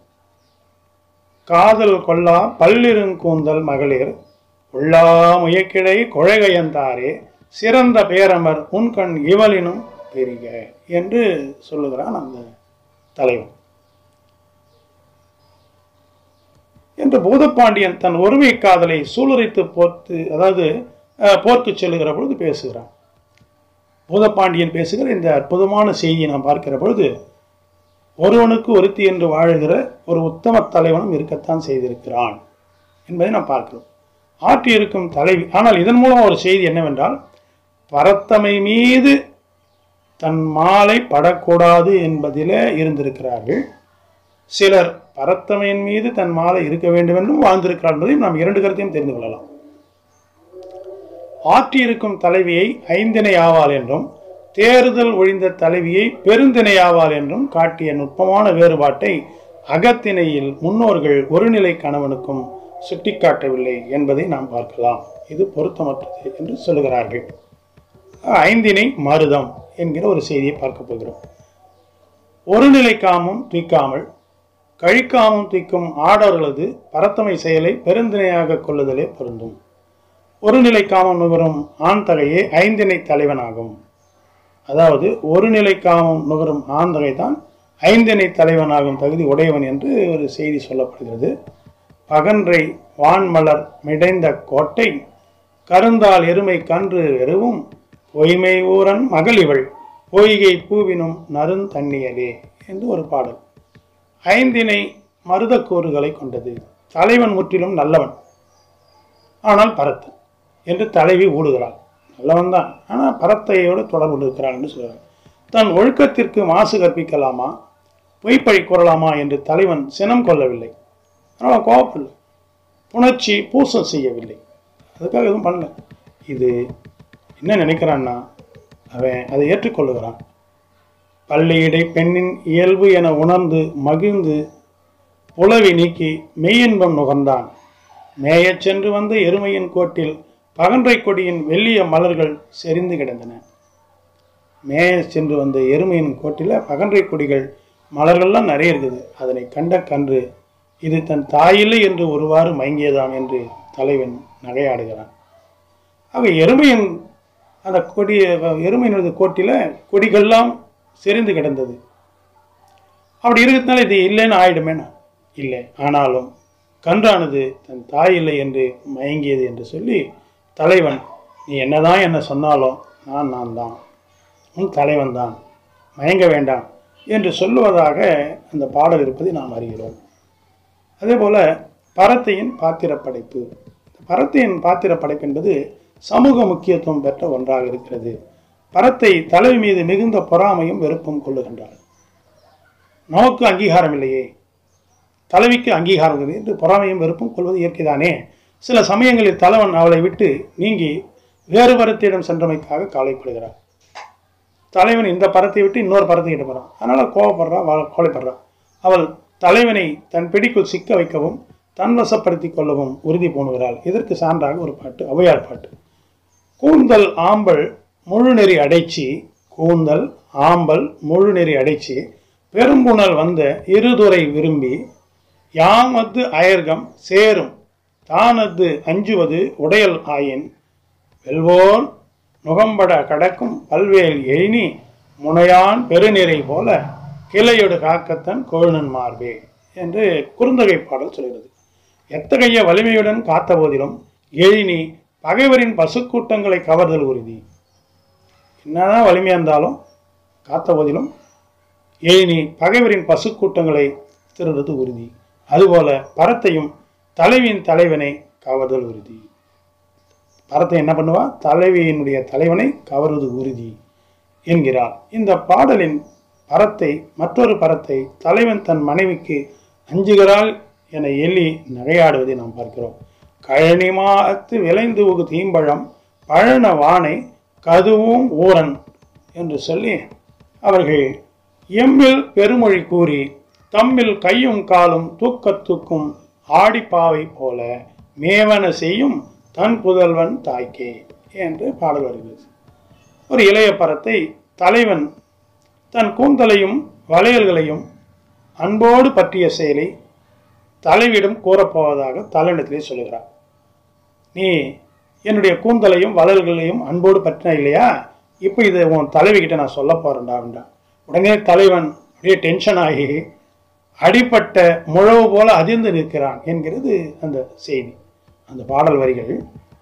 காதல் கொல்லா பல்லிருங்கூந்தல் மகளிர் உள்ளா முயக்கிடை கொழகையந்தாரே சிறந்த பேரமர் உன்கண் இவளினும் பெருக என்று சொல்லுகிறான் அந்த தலைவன் என்று பூதப்பாண்டியன் தன் ஒருமை காதலை சூளுரைத்து போர்த்து அதாவது அஹ், போர்த்து செல்லுகிற பொழுது பேசுகிறான் பூதப்பாண்டியன் பேசுகிற இந்த அற்புதமான செய்தியை நாம் பார்க்கிற பொழுது ஒருவனுக்கு ஒருத்தி என்று வாழுகிற ஒரு உத்தம தலைவனும் இருக்கத்தான் செய்திருக்கிறான் என்பதை நாம் பார்க்கிறோம் ஆற்றி இருக்கும் தலைவி ஆனால் இதன் மூலம் ஒரு செய்தி என்னவென்றால் பரத்தமை மீது தன் மாலை படக்கூடாது என்பதிலே இருந்திருக்கிறார்கள் சிலர் பரத்தமையின் மீது தன் மாலை இருக்க வேண்டும் என்றும் வாழ்ந்திருக்கிறார் என்பதையும் நாம் இரண்டு கருத்தையும் தெரிந்து கொள்ளலாம் ஆற்றியிருக்கும் தலைவியை ஐந்தினை ஆவாள் என்றும் தேர்தல் ஒழிந்த தலைவியை பெருந்திணை ஆவாள் என்றும் காட்டிய நுட்பமான வேறுபாட்டை அகத்திணையில் முன்னோர்கள் ஒருநிலை கணவனுக்கும் சுட்டிக்காட்டவில்லை என்பதை நாம் பார்க்கலாம் இது பொருத்தமற்றது என்று சொல்லுகிறார்கள் ஐந்தினை மருதம் என்கிற ஒரு செய்தியை பார்க்க போகிறோம் ஒரு நிலை காமம் தூக்காமல் கழிக்காமம் தூக்கும் ஆடவர்களது பரத்தமை செயலை பெருந்திணையாக கொள்ளுதலே பொருந்தும் ஒரு நிலை காமம் நுகரும் ஆண் தகையே ஐந்திணை தலைவனாகும் அதாவது ஒரு நிலை காமம் நுகரும் ஆண் தகை தான் ஐந்திணை தலைவனாகும் தகுதி உடையவன் என்று ஒரு செய்தி சொல்லப்படுகிறது பகன்றை வான்மலர் மிடைந்த கோட்டை கருந்தால் எருமை கன்று எருவும் பொய்மை ஊரன் மகளிவள் பொய்கை பூவினும் நறுந்தண்ணியலே என்று ஒரு பாடல் ஐந்தினை மருதக்கூறுகளை கொண்டது தலைவன் முற்றிலும் நல்லவன் ஆனால் பரத்தன் என்று தலைவி ஊடுகிறாள் நல்லவன் தான் ஆனால் பரத்தையோடு தொடர்பு இருக்கிறான் என்று சொல்கிறார் தன் ஒழுக்கத்திற்கு மாசு கற்பிக்கலாமா பொய்ப்பழி கூறலாமா என்று தலைவன் சினம் கொள்ளவில்லை ஆனால் கோவப்படல புணர்ச்சி பூசம் செய்யவில்லை அதுக்காக எதுவும் பண்ணல இது என்ன நினைக்கிறான்னா அவன் அதை ஏற்றுக்கொள்ளுகிறான் பள்ளியிடை பெண்ணின் இயல்பு என உணர்ந்து மகிழ்ந்து புலவி நீக்கி மெய்யின்பம் நுகர்ந்தான் மேயச் சென்று வந்த எருமையின் கோட்டில் பகன்றை கொடியின் வெள்ளிய மலர்கள் செறிந்து கிடந்தன மேயச் சென்று வந்த எருமையின் கோட்டில் பகன்றை கொடிகள் மலர்கள்லாம் நிறைய இருக்குது அதனை கண்ட கன்று இது தன் தாயில்லை என்று ஒருவாறு மயங்கியதாம் என்று தலைவன் நகையாடுகிறான் ஆக எருமையின் அந்த கொடி எருமையினது கோட்டில் கொடிகள்லாம் செறிந்து கிடந்தது அப்படி இருக்கிறதுனால இது இல்லைன்னு ஆயிடுமேனா இல்லை ஆனாலும் கன்றானது தன் தாய் இல்லை என்று மயங்கியது என்று சொல்லி தலைவன் நீ என்னதான் என்ன சொன்னாலும் நான் நான் தான் உன் தலைவன் தான் மயங்க வேண்டாம் என்று சொல்லுவதாக அந்த பாடல் இருப்பதை நாம் அறிகிறோம் அதே போல பரத்தையின் பாத்திர படைப்பு பரத்தையின் பாத்திர படைப்பு என்பது சமூக முக்கியத்துவம் பெற்ற ஒன்றாக இருக்கிறது பரத்தை தலைவி மீது மிகுந்த பொறாமையும் வெறுப்பும் கொள்ளுகின்றார் நமக்கு அங்கீகாரம் இல்லையே தலைவிக்கு அங்கீகாரம் இருக்குது என்று பொறாமையும் வெறுப்பும் கொள்வது இயற்கைதானே சில சமயங்களில் தலைவன் அவளை விட்டு நீங்கி வேறு பரத்தியிடம் சென்றமைக்காக கவலைப்படுகிறார் தலைவன் இந்த பரத்தை விட்டு இன்னொரு பரத்தை கிட்ட போறான் அதனால கோவப்படுறா வ- கவலைப்படுறா அவள் தலைவனை தன் பிடிக்குள் சிக்க வைக்கவும் தன் வசப்படுத்திக் கொள்ளவும் உறுதி பூணுகிறாள் இதற்கு சான்றாக ஒரு பாட்டு ஔவையார் பாட்டு கூந்தல் ஆம்பல் முழுநெறி அடைச்சி கூந்தல் ஆம்பல் முழுநெறி அடைச்சி பெரும்புணல் வந்த இருதுரை விரும்பி யாமது அயர்கம் சேரும் தானது அஞ்சுவது உடையல் ஆயின் வெல்வோன் நுகம்பட கடக்கும் பல்வேல் எழினி முனையான் பெருநிறை போல கிளையொடு காக்கத்தன் கோழுனன் மார்பே என்று குறுந்தகை பாடல் சொல்கிறது எத்தகைய வலிமையுடன் காத்த போதிலும் எழினி பகைவரின் பசுக்கூட்டங்களை கவர்தல் உறுதி என்னதான் வலிமையா இருந்தாலும் காத்த போதிலும் ஏனி பகைவரின் பசுக்கூட்டங்களை திருடுறது உறுதி அதுபோல பரத்தையும் தலைவியின் தலைவனை கவர்தல் உறுதி பரத்தை என்ன பண்ணுவா தலைவியினுடைய தலைவனை கவருவது உறுதி என்கிறார் இந்த பாடலின் பரத்தை மற்றொரு பரத்தை தலைவன் தன் மனைவிக்கு அஞ்சுகிறாள் என எள்ளி நகையாடுவதை நாம் பார்க்கிறோம் கழனிமாத்து விளைந்து உகு தீம்பழம் பழன வானை கதுவும் ஊரன் என்று சொல்லி அவர்கள் எம்மில் பெருமொழி கூறி தம்மில் கையும் காலும் தூக்கத் தூக்கும் ஆடிப்பாவை போல மேவன செய்யும் தன் புதல்வன் தாய்க்கே என்று பாடல் வருகிறது ஒரு இளைய பரத்தை தலைவன் தன் கூந்தலையும் வளையல்களையும் அன்போடு பற்றிய செயலை தலைவியிடம் கூறப்போவதாக தலைவனிடத்திலே சொல்லுகிறார் நீ என்னுடைய கூந்தலையும் வளல்களையும் அன்போடு பற்றின இல்லையா இப்போ இதை உன் தலைவி கிட்ட நான் சொல்ல போறேன்டா அப்படின்றான் உடனே தலைவன் அப்படியே டென்ஷன் ஆகி அடிப்பட்ட முழவு போல அதிர்ந்து நிற்கிறான் என்கிறது அந்த செய்தி அந்த பாடல் வரிகள்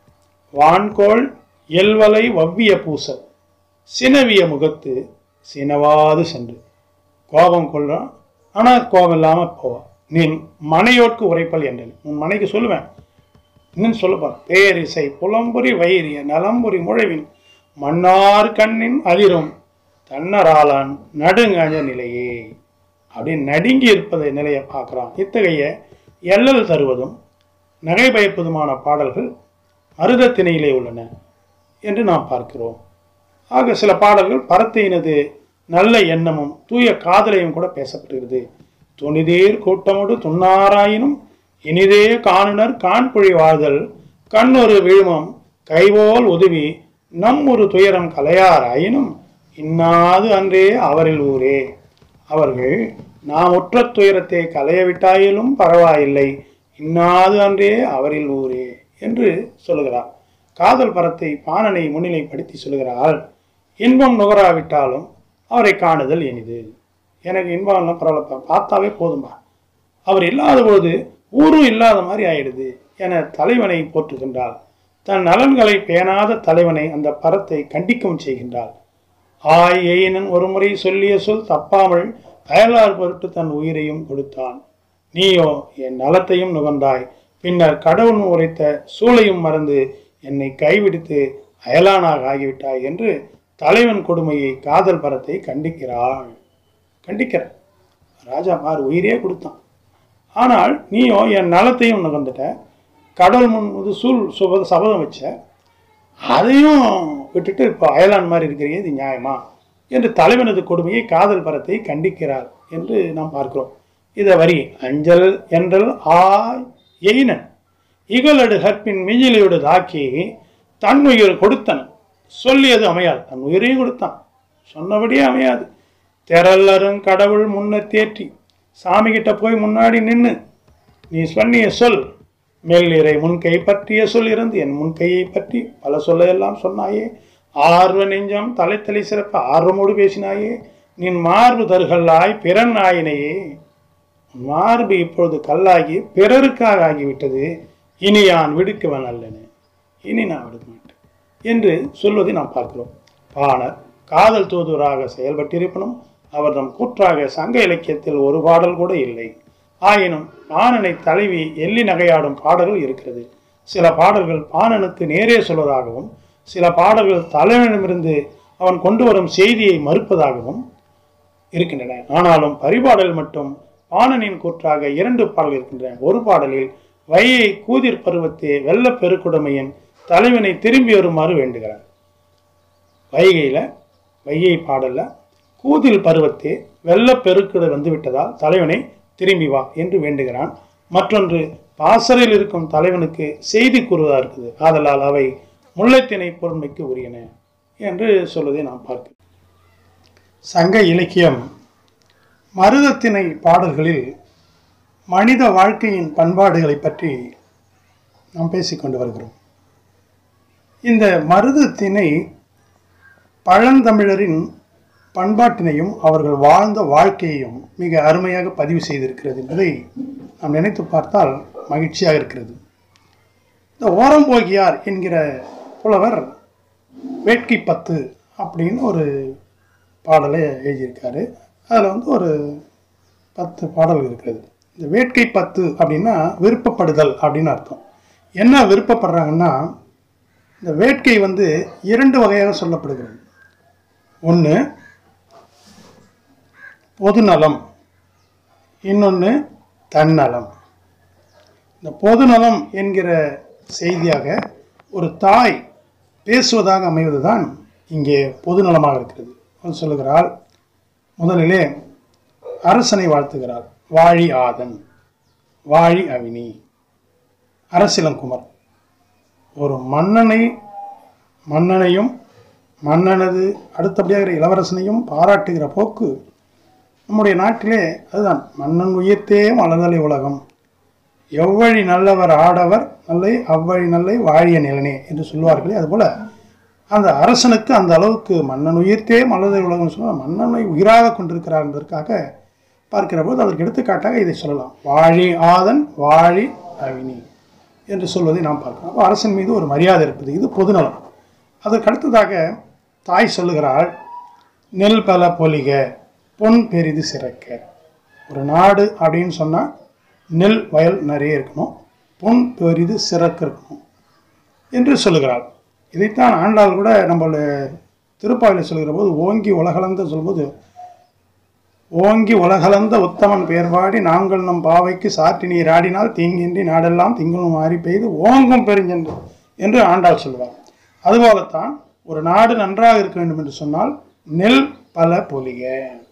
வான்கோள் எல்வலை வவ்விய பூசல் சினவிய முகத்து சினவாது சென்று கோபம் கொள்றான் ஆனால் கோபம் இல்லாமல் போவான் நீ மனையோட்கு உரைப்பல் என்றேன் உன் மனைக்கு சொல்லுவேன் இன்னும் சொல்லப்பார் பேரிசை புலம்புரி வைரிய நலம்புரி முழவின் மன்னார் கண்ணின் அதிரும் தன்னராளான் நடுங்கஞ்ச நிலையே அப்படின்னு நடுங்கி இருப்பதை நிலையை பார்க்குறான் இத்தகைய எல்லல் தருவதும் நகை பயப்பதுமான பாடல்கள் மருதத்திணையிலே உள்ளன என்று நாம் பார்க்கிறோம் ஆக சில பாடல்கள் பரத்தையினது நல்ல எண்ணமும் தூய காதலையும் கூட பேசப்படுகிறது துணிதேர் கூட்டமோடு துண்ணாராயினும் இனிதே காணுனர் காண்புழி வாழ்தல் கண்ணொரு விழுமம் கைவோல் உதவி நம் ஒரு துயரம் கலையாராயினும் இன்னாது அன்றே அவரில் ஊரே அவர்கள் நாம் உற்ற துயரத்தை களையவிட்டாயிலும் பரவாயில்லை இன்னாது அன்றே அவரில் ஊரே என்று சொல்லுகிறார் காதல் பரத்தை பாணனை முன்னிலைப்படுத்தி சொல்லுகிறாள் இன்பம் நுகராவிட்டாலும் அவரை காணுதல் இனிது எனக்கு இன்பம்லாம் பரவாயில்லப்பா பார்த்தாவே போதும்பா அவர் இல்லாத போது ஊரும் இல்லாத மாதிரி ஆயிடுது என தலைவனை போற்றுகின்றாள் தன் நலன்களை பேணாத தலைவனை அந்த பரத்தை கண்டிக்கவும் செய்கின்றாள் ஆய் எயினன் ஒருமுறை சொல்லிய சொல் தப்பாமல் அயலார் பொருட்டு தன் உயிரையும் கொடுத்தான் நீயோ என் நலத்தையும் நுகர்ந்தாய் பின்னர் கடவுள் உரைத்த சூளையும் மறந்து என்னை கைவிடுத்து அயலானாக ஆகிவிட்டாய் என்று தலைவன் கொடுமையை காதல் பரத்தை கண்டிக்கிறாள் கண்டிக்கிறார் ராஜா பார் உயிரே கொடுத்தான் ஆனால் நீயும் என் நலத்தையும் நுகர்ந்துட்ட கடவுள் முன் வந்து சூழ் சுப சபதம் வச்ச அதையும் விட்டுட்டு இப்போ அயலான் மாதிரி இருக்கிறீங்க இது நியாயமா என்று தலைவனது கொடுமையை காதல் பரத்தை கண்டிக்கிறார் என்று நாம் பார்க்கிறோம் இதை வரி அஞ்சல் என்றல் ஆ எயினன் இகலடு கற்பின் மிஞ்சிலையோடு தாக்கி தன் உயிர் கொடுத்தன சொல்லியது அமையாது தன் உயிரையும் கொடுத்தான் சொன்னபடியே அமையாது திரளரும் கடவுள் முன்ன தேற்றி சாமி கிட்ட போய் முன்னாடி நின்று நீ சொன்னிய சொல் மெல்லிறை முன்கை பற்றிய சொல் இருந்து என் முன்கையை பற்றி பல சொல்ல எல்லாம் சொன்னாயே ஆர்வ நெஞ்சம் தலைத்தலை சிறப்பு ஆர்வமோடு பேசினாயே நின் மார்பு தருகல்லாய் பிறன் ஆயினையே உன் மார்பு இப்பொழுது கல்லாகி பிறருக்காக ஆகிவிட்டது இனி யான் விடுக்குவன் அல்லனே இனி நான் விடுக்க மாட்டேன் என்று சொல்வதை நாம் பார்க்கிறோம் பாணர் காதல் தூதுவராக செயல்பட்டிருப்பினும் அவர் தம் கூற்றாக சங்க இலக்கியத்தில் ஒரு பாடல் கூட இல்லை ஆயினும் பாணனை தலைவி எள்ளி நகையாடும் பாடல்கள் இருக்கிறது சில பாடல்கள் பாணனுக்கு நேரே சொல்வதாகவும் சில பாடல்கள் தலைவனிடமிருந்து அவன் கொண்டு வரும் செய்தியை மறுப்பதாகவும் இருக்கின்றன ஆனாலும் பரிபாடல் மட்டும் பாணனின் கூற்றாக இரண்டு பாடல் இருக்கின்றன ஒரு பாடலில் வையை கூதிர் பருவத்தே வெள்ள பெருக்குடமையின் தலைவனை திரும்பி வருமாறு வேண்டுகிறார் வைகையில வையை பாடல்ல கூதில் பருவத்தே வெள்ள பெருக்குட வந்து விட்டதால் தலைவனை திரும்பி வா என்று வேண்டுகிறான் மற்றொன்று பாசறையில் இருக்கும் தலைவனுக்கு செய்தி கூறுவதா இருக்குது ஆதலால் அவை முல்லைத்திணை பொருண்மைக்கு உரியன என்று சொல்வதை நாம் பார்க்கிறோம் சங்க இலக்கியம் மருதத்திணை பாடல்களில் மனித வாழ்க்கையின் பண்பாடுகளை பற்றி நாம் பேசிக்கொண்டு வருகிறோம் இந்த மருதத்திணை பழந்தமிழரின் பண்பாட்டினையும் அவர்கள் வாழ்ந்த வாழ்க்கையையும் மிக அருமையாக பதிவு செய்திருக்கிறது என்பதை நாம் நினைத்து பார்த்தால் மகிழ்ச்சியாக இருக்கிறது இந்த ஓரம்போகியார் என்கிற புலவர் வேட்கை பத்து அப்படின்னு ஒரு பாடலை எழுதியிருக்காரு அதில் வந்து ஒரு பத்து பாடல் இருக்கிறது இந்த வேட்கை பத்து அப்படின்னா விருப்பப்படுதல் அப்படின்னு அர்த்தம் என்ன விருப்பப்படுறாங்கன்னா இந்த வேட்கை வந்து இரண்டு வகையாக சொல்லப்படுகிறது ஒன்று பொதுநலம் இன்னொன்று தன்னலம் இந்த பொதுநலம் என்கிற செய்தியாக ஒரு தாய் பேசுவதாக அமைவதுதான் இங்கே பொதுநலமாக இருக்கிறது அவள் சொல்லுகிறாள் முதலிலே அரசனை வாழ்த்துகிறாள் வாழி ஆதன் வாழி அவினி அரசிலங்குமர் ஒரு மன்னனை மன்னனையும் மன்னனது அடுத்தபடியாக இளவரசனையும் பாராட்டுகிற போக்கு நம்முடைய நாட்டிலே அதுதான் மன்னன் உயிர்த்தே மலர்தலை உலகம் எவ்வழி நல்லவர் ஆடவர் நல்லை அவ்வழி நல்லை வாழிய நிலனே என்று சொல்வார்களே அதுபோல அந்த அரசனுக்கு அந்த அளவுக்கு மன்னன் உயிர்த்தே மலர்தலை உலகம் சொன்னால் மன்னனை உயிராக கொண்டிருக்கிறார் என்பதற்காக பார்க்கிற போது அதற்கு எடுத்துக்காட்டாக இதை சொல்லலாம் வாழி ஆதன் வாழி அவினி என்று சொல்வதை நாம் பார்க்கிறோம் அப்போ அரசன் மீது ஒரு மரியாதை இருப்பது இது பொதுநலம் அதற்கு அடுத்ததாக தாய் சொல்லுகிறாள் நெல் பல பொலிக பொன் பெரிது சிறக்க ஒரு நாடு அப்படின்னு சொன்னால் நெல் வயல் நிறைய இருக்கணும் பொன் பெரிது சிறக்க இருக்கணும் என்று சொல்லுகிறாள் இதைத்தான் ஆண்டாள் கூட நம்மளுடைய திருப்பாவில சொல்கிற போது ஓங்கி உலகளந்த சொல்லும்போது ஓங்கி உலகளந்த உத்தமன் பெயர்பாடி நாங்கள் நம் பாவைக்கு சாற்றி நீர் ஆடினால் தீங்கின்றி நாடெல்லாம் திங்களும் மாறி பெய்து ஓங்கும் பெருஞ்சென்று என்று ஆண்டாள் சொல்வார் அதுபோலத்தான் ஒரு நாடு நன்றாக இருக்க வேண்டும் என்று சொன்னால் நெல் பல பொலிக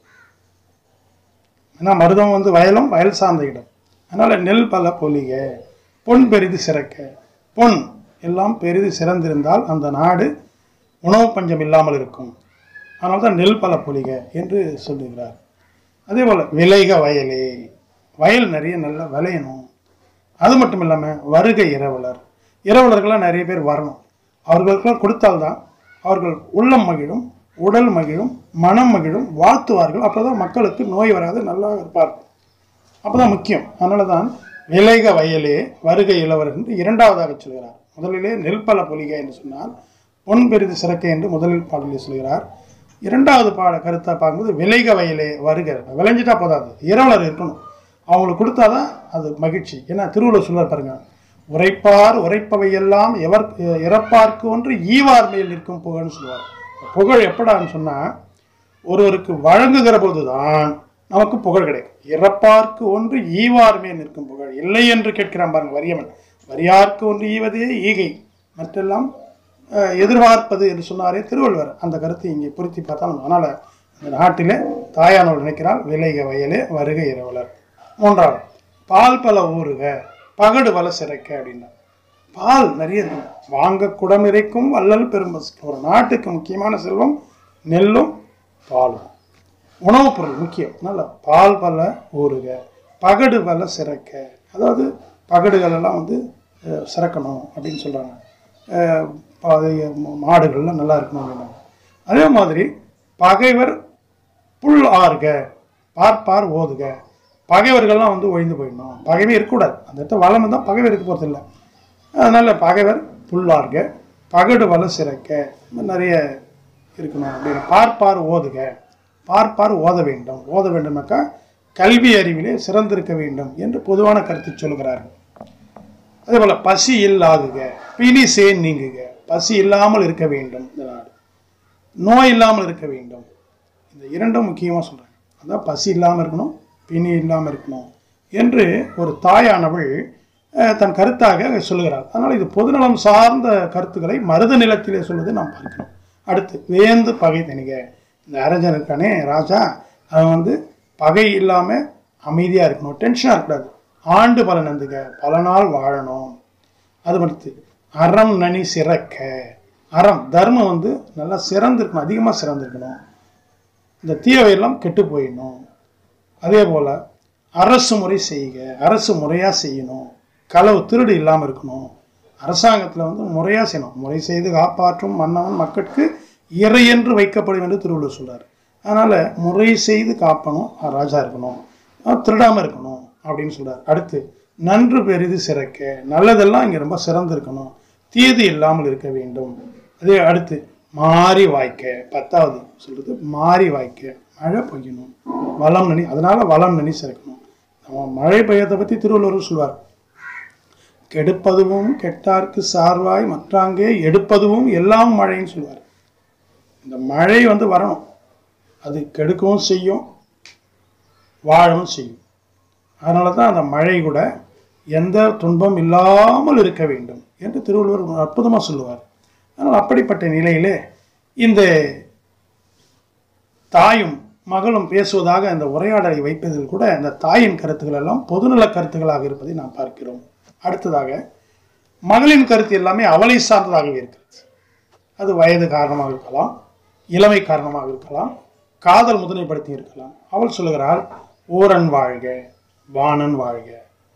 ஏன்னா மருதம் வந்து வயலும் வயல் சார்ந்த இடம் அதனால நெல் பல பொலிக பொன் பெரிது சிறக்க பொன் எல்லாம் பெரிது சிறந்திருந்தால் அந்த நாடு உணவு பஞ்சம் இல்லாமல் இருக்கும் அதனால தான் நெல் பல பொலிக என்று சொல்லுகிறார் அதே போல் விளைக வயலே வயல் நிறைய நல்லா விளையணும் அது மட்டும் இல்லாமல் வருகை இரவலர் இரவலர்கள்லாம் நிறைய பேர் வரணும் அவர்களுக்கெல்லாம் கொடுத்தால்தான் அவர்கள் உள்ளம் மகிழும் உடல் மகிழும் மனம் மகிழும் வாழ்த்துவார்கள் அப்போதான் மக்களுக்கு நோய் வராது நல்லா இருப்பார்கள் அப்பதான் முக்கியம் அதனால தான் விளைக வயலே வருகை இளவர் என்று இரண்டாவதாக சொல்கிறார் முதலிலே நெல்பல பொலிகை என்று சொன்னால் பொன் பெரிது சிறக்க என்று முதலில் பாடலில் சொல்கிறார் இரண்டாவது பாட கருத்தை பார்க்கும்போது விளைக வயலே வருக விளைஞ்சிட்டா போதாது இரவலர் இருக்கணும் அவங்களுக்கு கொடுத்தாதான் அது மகிழ்ச்சி ஏன்னா திருவள்ளுவர் சொல்றார் பாருங்க உரைப்பார் உரைப்பவையெல்லாம் எவர் இறப்பார்க்கு ஒன்று ஈவார் மேல் நிற்கும் புகழ்னு சொல்லுவார் புகழ் எப்படான்னு சொன்னா ஒருவருக்கு வழங்குகிற போதுதான் நமக்கு புகழ் கிடைக்கும் இறப்பார்க்கு ஒன்று ஈவார் மேல் நிற்கும் புகழ் இல்லை என்று கேட்கிறான் பாருங்க வரியவன் வரியார்க்கு ஒன்று ஈவதே ஈகை மற்றெல்லாம் அஹ், எதிர்பார்ப்பது என்று சொன்னாரே திருவள்ளுவர் அந்த கருத்தை இங்கே பொருத்தி பார்த்தால் அதனால இந்த நாட்டிலே தாயானவள் நினைக்கிறாள் விளைக வயலே வருக இரவலர் மூன்றாவது பால் பல ஊறுக பகடு வல சிறைக்க அப்படின்னா பால் நிறைய இருக்கும் வாங்க குடம் இறைக்கும் வள்ளல் பெரும்பசு ஒரு நாட்டுக்கு முக்கியமான செல்வம் நெல்லும் பாலும் உணவுப் பொருள் முக்கியம் நல்ல பால் பல ஊறுக பகடு பல சிறக்க அதாவது பகடுகள் எல்லாம் வந்து அஹ், சிறக்கணும் அப்படின்னு சொல்கிறாங்க மாடுகள்லாம் நல்லா இருக்கணும் அப்படின்னாங்க அதே மாதிரி பகைவர் புல் ஆறுக பார்ப்பார் ஓதுக பகைவர்கள்லாம் வந்து ஒழிந்து போயிடணும் பகைவே இருக்கக்கூடாது அந்த இடத்த வளம் இருந்தால் பகைவர் இருக்க போகிறதில்ல அதனால் பகைவர் புல்லார்க பகடு வல சிறக்க இந்த மாதிரி நிறைய இருக்கணும் அப்படின்னு பார்ப்பார் ஓதுக பார்ப்பார் ஓத வேண்டும் ஓத வேண்டும்னாக்கா கல்வி அறிவிலே சிறந்திருக்க வேண்டும் என்று பொதுவான கருத்தை சொல்கிறார்கள் அதே போல பசி இல்லாகுக பிணி சேன் நீங்குக பசி இல்லாமல் இருக்க வேண்டும் இந்த நாடு நோய் இல்லாமல் இருக்க வேண்டும் இந்த இரண்டும் முக்கியமாக சொல்கிறாங்க அதான் பசி இல்லாமல் இருக்கணும் பிணி இல்லாமல் இருக்கணும் என்று ஒரு தாயானவள் அஹ், தன் கருத்தாக சொல்லுகிறார் அதனால் இது பொதுநலம் சார்ந்த கருத்துக்களை மருத நிலத்திலே சொல்வதை நாம் பார்க்கிறோம் அடுத்து வேந்து பகை தணிக இந்த அரஜன் இருக்கானே ராஜா அவன் வந்து பகை இல்லாமல் அமைதியாக இருக்கணும் டென்ஷனாக இருக்கக்கூடாது ஆண்டு பல நந்துக பல நாள் வாழணும் அது அடுத்து அறம் நனி சிறக்க அறம் தர்மம் வந்து நல்லா சிறந்திருக்கணும் அதிகமாக சிறந்திருக்கணும் இந்த தீயவையெல்லாம் கெட்டு போயிடணும் அதே போல் அரசு முறை செய்க அரசு முறையாக செய்யணும் களவு திருடு இல்லாமல் இருக்கணும் அரசாங்கத்தில் வந்து முறையாக செய்யணும் முறை செய்து காப்பாற்றும் மன்னவன் மக்களுக்கு இறை என்று வைக்கப்படும் என்று திருவள்ளுவர் சொல்றார் அதனால் முறை செய்து காப்பணும் ராஜா இருக்கணும் அஹ் திருடாமல் இருக்கணும் அப்படின்னு சொல்றார் அடுத்து நன்று பெரிது சிறக்க நல்லதெல்லாம் இங்கே ரொம்ப சிறந்து இருக்கணும் தீது இல்லாமல் இருக்க வேண்டும் அதே அடுத்து மாறி வாய்க்க பத்தாவது சொல்றது மாறி வாய்க்க மழை பெய்யணும் வளம் நனி அதனால வளம் நனி சேர்க்கணும் நம்ம மழை பெய்யத்தை பற்றி திருவள்ளுவர் சொல்வார் கெடுப்பதுவும் கெட்டார்க்கு சார்வாய் மற்றாங்கே எடுப்பதுவும் எல்லாம் மழைன்னு சொல்வார் இந்த மழை வந்து வரணும் அது கெடுக்கவும் செய்யும் வாழவும் செய்யும் அதனால தான் அந்த மழை கூட எந்த துன்பம் இல்லாமல் இருக்க வேண்டும் என்று திருவள்ளுவர் அற்புதமாக சொல்லுவார் அதனால் அப்படிப்பட்ட நிலையிலே இந்த தாயும் மகளும் பேசுவதாக அந்த உரையாடலை வைப்பதில் கூட இந்த தாயின் கருத்துக்கள் எல்லாம் பொதுநல கருத்துக்களாக இருப்பதை நாம் பார்க்கிறோம் அடுத்ததாக மகளின் கருத்து எல்லாமே அவளை சார்ந்ததாகவே இருக்கிறது அது வயது காரணமாக இருக்கலாம் இளமை காரணமாக இருக்கலாம் காதல் முதன்மைப்படுத்தி இருக்கலாம் அவள் சொல்லுகிறாள் ஊரன் வாழ்க வாணன் வாழ்க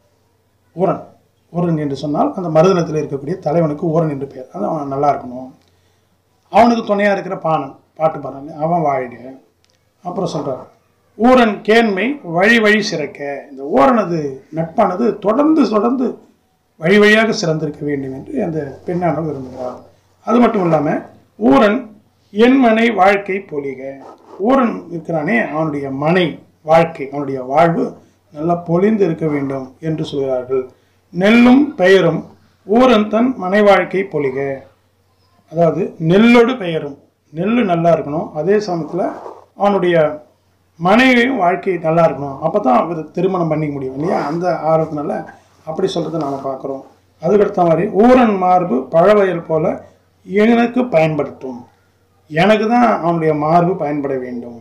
ஊரன் ஊரன் என்று சொன்னால் அந்த மருதனத்தில் இருக்கக்கூடிய தலைவனுக்கு ஊரன் என்று பெயர் அது அவன் நல்லா இருக்கணும் அவனுக்கு துணையாக இருக்கிற பாணன் பாட்டு பாடுறான் அவன் வாழ்க அப்புறம் சொல்றார் ஊரன் கேண்மை வழி வழி சிறக்க இந்த ஊரனது நட்பானது தொடர்ந்து தொடர்ந்து வழி வழியாக சிறந்திருக்க வேண்டும் என்று அந்த பெண்ணானவர் விரும்புகிறார் அது மட்டும் இல்லாமல் ஊரன் என் மனை வாழ்க்கை பொலிக ஊரன் இருக்கிறானே அவனுடைய மனை வாழ்க்கை அவனுடைய வாழ்வு நல்லா பொலிந்து இருக்க வேண்டும் என்று சொல்கிறார்கள் நெல்லும் பெயரும் ஊரன் தன் மனை வாழ்க்கை பொலிக அதாவது நெல்லோடு பெயரும் நெல் நல்லா இருக்கணும் அதே சமயத்தில் அவனுடைய மனைவியும் வாழ்க்கை நல்லா இருக்கணும் அப்போ தான் அவர் திருமணம் பண்ணிக்க முடியும் இல்லையா அந்த ஆர்வத்தினால அப்படி சொல்கிறத நாம் பார்க்குறோம் அதுக்கடுத்த மாதிரி ஊரன் மார்பு பழவயல் போல எனக்கு பயன்படுத்தும் எனக்கு தான் அவனுடைய மார்பு பயன்பட வேண்டும்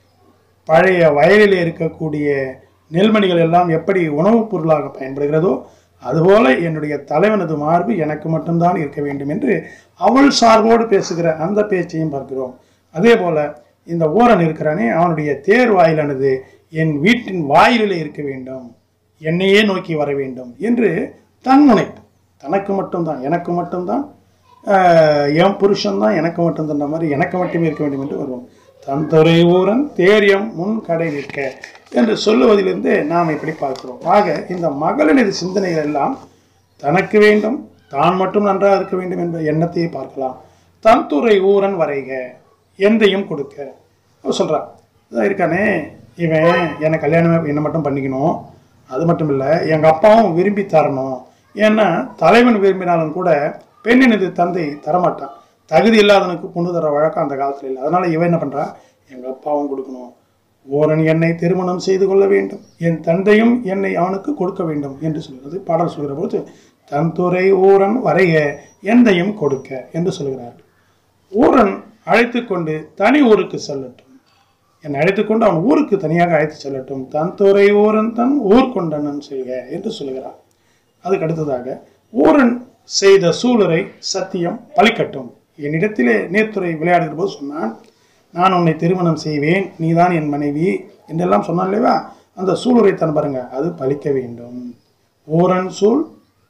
பழைய வயலில் இருக்கக்கூடிய நெல்மணிகள் எல்லாம் எப்படி உணவுப் பொருளாக பயன்படுகிறதோ அதுபோல என்னுடைய தலைவனது மார்பு எனக்கு மட்டும்தான் இருக்க வேண்டும் என்று அவள் சார்போடு பேசுகிற அந்த பேச்சையும் பார்க்கிறோம் அதே போல இந்த ஊரன் இருக்கிறானே அவனுடைய தேர் வாயிலானது என் வீட்டின் வாயிலிலே இருக்க வேண்டும் என்னையே நோக்கி வர வேண்டும் என்று தன் முனைப்பு தனக்கு மட்டும்தான் எனக்கு மட்டும்தான் ஆஹ், என் புருஷன்தான் எனக்கு மட்டும்தான் மாதிரி எனக்கு மட்டுமே இருக்க வேண்டும் என்று வருவோம் தன் துறை ஊரன் தேரியம் முன் கடை நிற்க என்று சொல்லுவதிலிருந்து நாம் இப்படி பார்க்கிறோம் ஆக இந்த மகளினது சிந்தனைகள் எல்லாம் தனக்கு வேண்டும் தான் மட்டும் நன்றாக இருக்க வேண்டும் என்ற எண்ணத்தையே பார்க்கலாம் தன் துறை ஊரன் வரைக எந்தையும் கொடுக்க அவ சொல்றான் இதான் இருக்கானே இவன் என்னை கல்யாணம் என்னை மட்டும் பண்ணிக்கணும் அது மட்டும் இல்லை எங்கள் அப்பாவும் விரும்பி தரணும் ஏன்னா தலைவன் விரும்பினாலும் கூட பெண்ணினது தந்தை தரமாட்டான் தகுதி இல்லாதவனுக்கு பொண்ணு தர வழக்கம் அந்த காலத்தில் இல்லை அதனால இவன் என்ன பண்றா எங்கள் அப்பாவும் கொடுக்கணும் ஓரன் என்னை திருமணம் செய்து கொள்ள வேண்டும் என் தந்தையும் என்னை அவனுக்கு கொடுக்க வேண்டும் என்று சொல்கிறது பாடல் சொல்கிற போது தன் துறை ஊரன் வரைய எந்தையும் கொடுக்க என்று சொல்கிறார் ஊரன் அழைத்து கொண்டு தனி ஊருக்கு செல்லட்டும் என்னை அழைத்து கொண்டு அவன் ஊருக்கு தனியாக அழைத்து செல்லட்டும் தன் துறை ஊரன் தன் ஊர் கொண்டனன் செல்க என்று சொல்கிறார் அதுக்கு அடுத்ததாக ஊரன் செய்த சூளுரை சத்தியம் பலிக்கட்டும் என்னிடத்திலே நேத்துறை விளையாடுகிற போது சொன்னான் நான் உன்னை திருமணம் செய்வேன் நீதான் என் மனைவி என்றெல்லாம் சொன்னான் இல்லையா அந்த சூளுரை தன் பாருங்க அது பலிக்க வேண்டும் ஊரன் சூழ்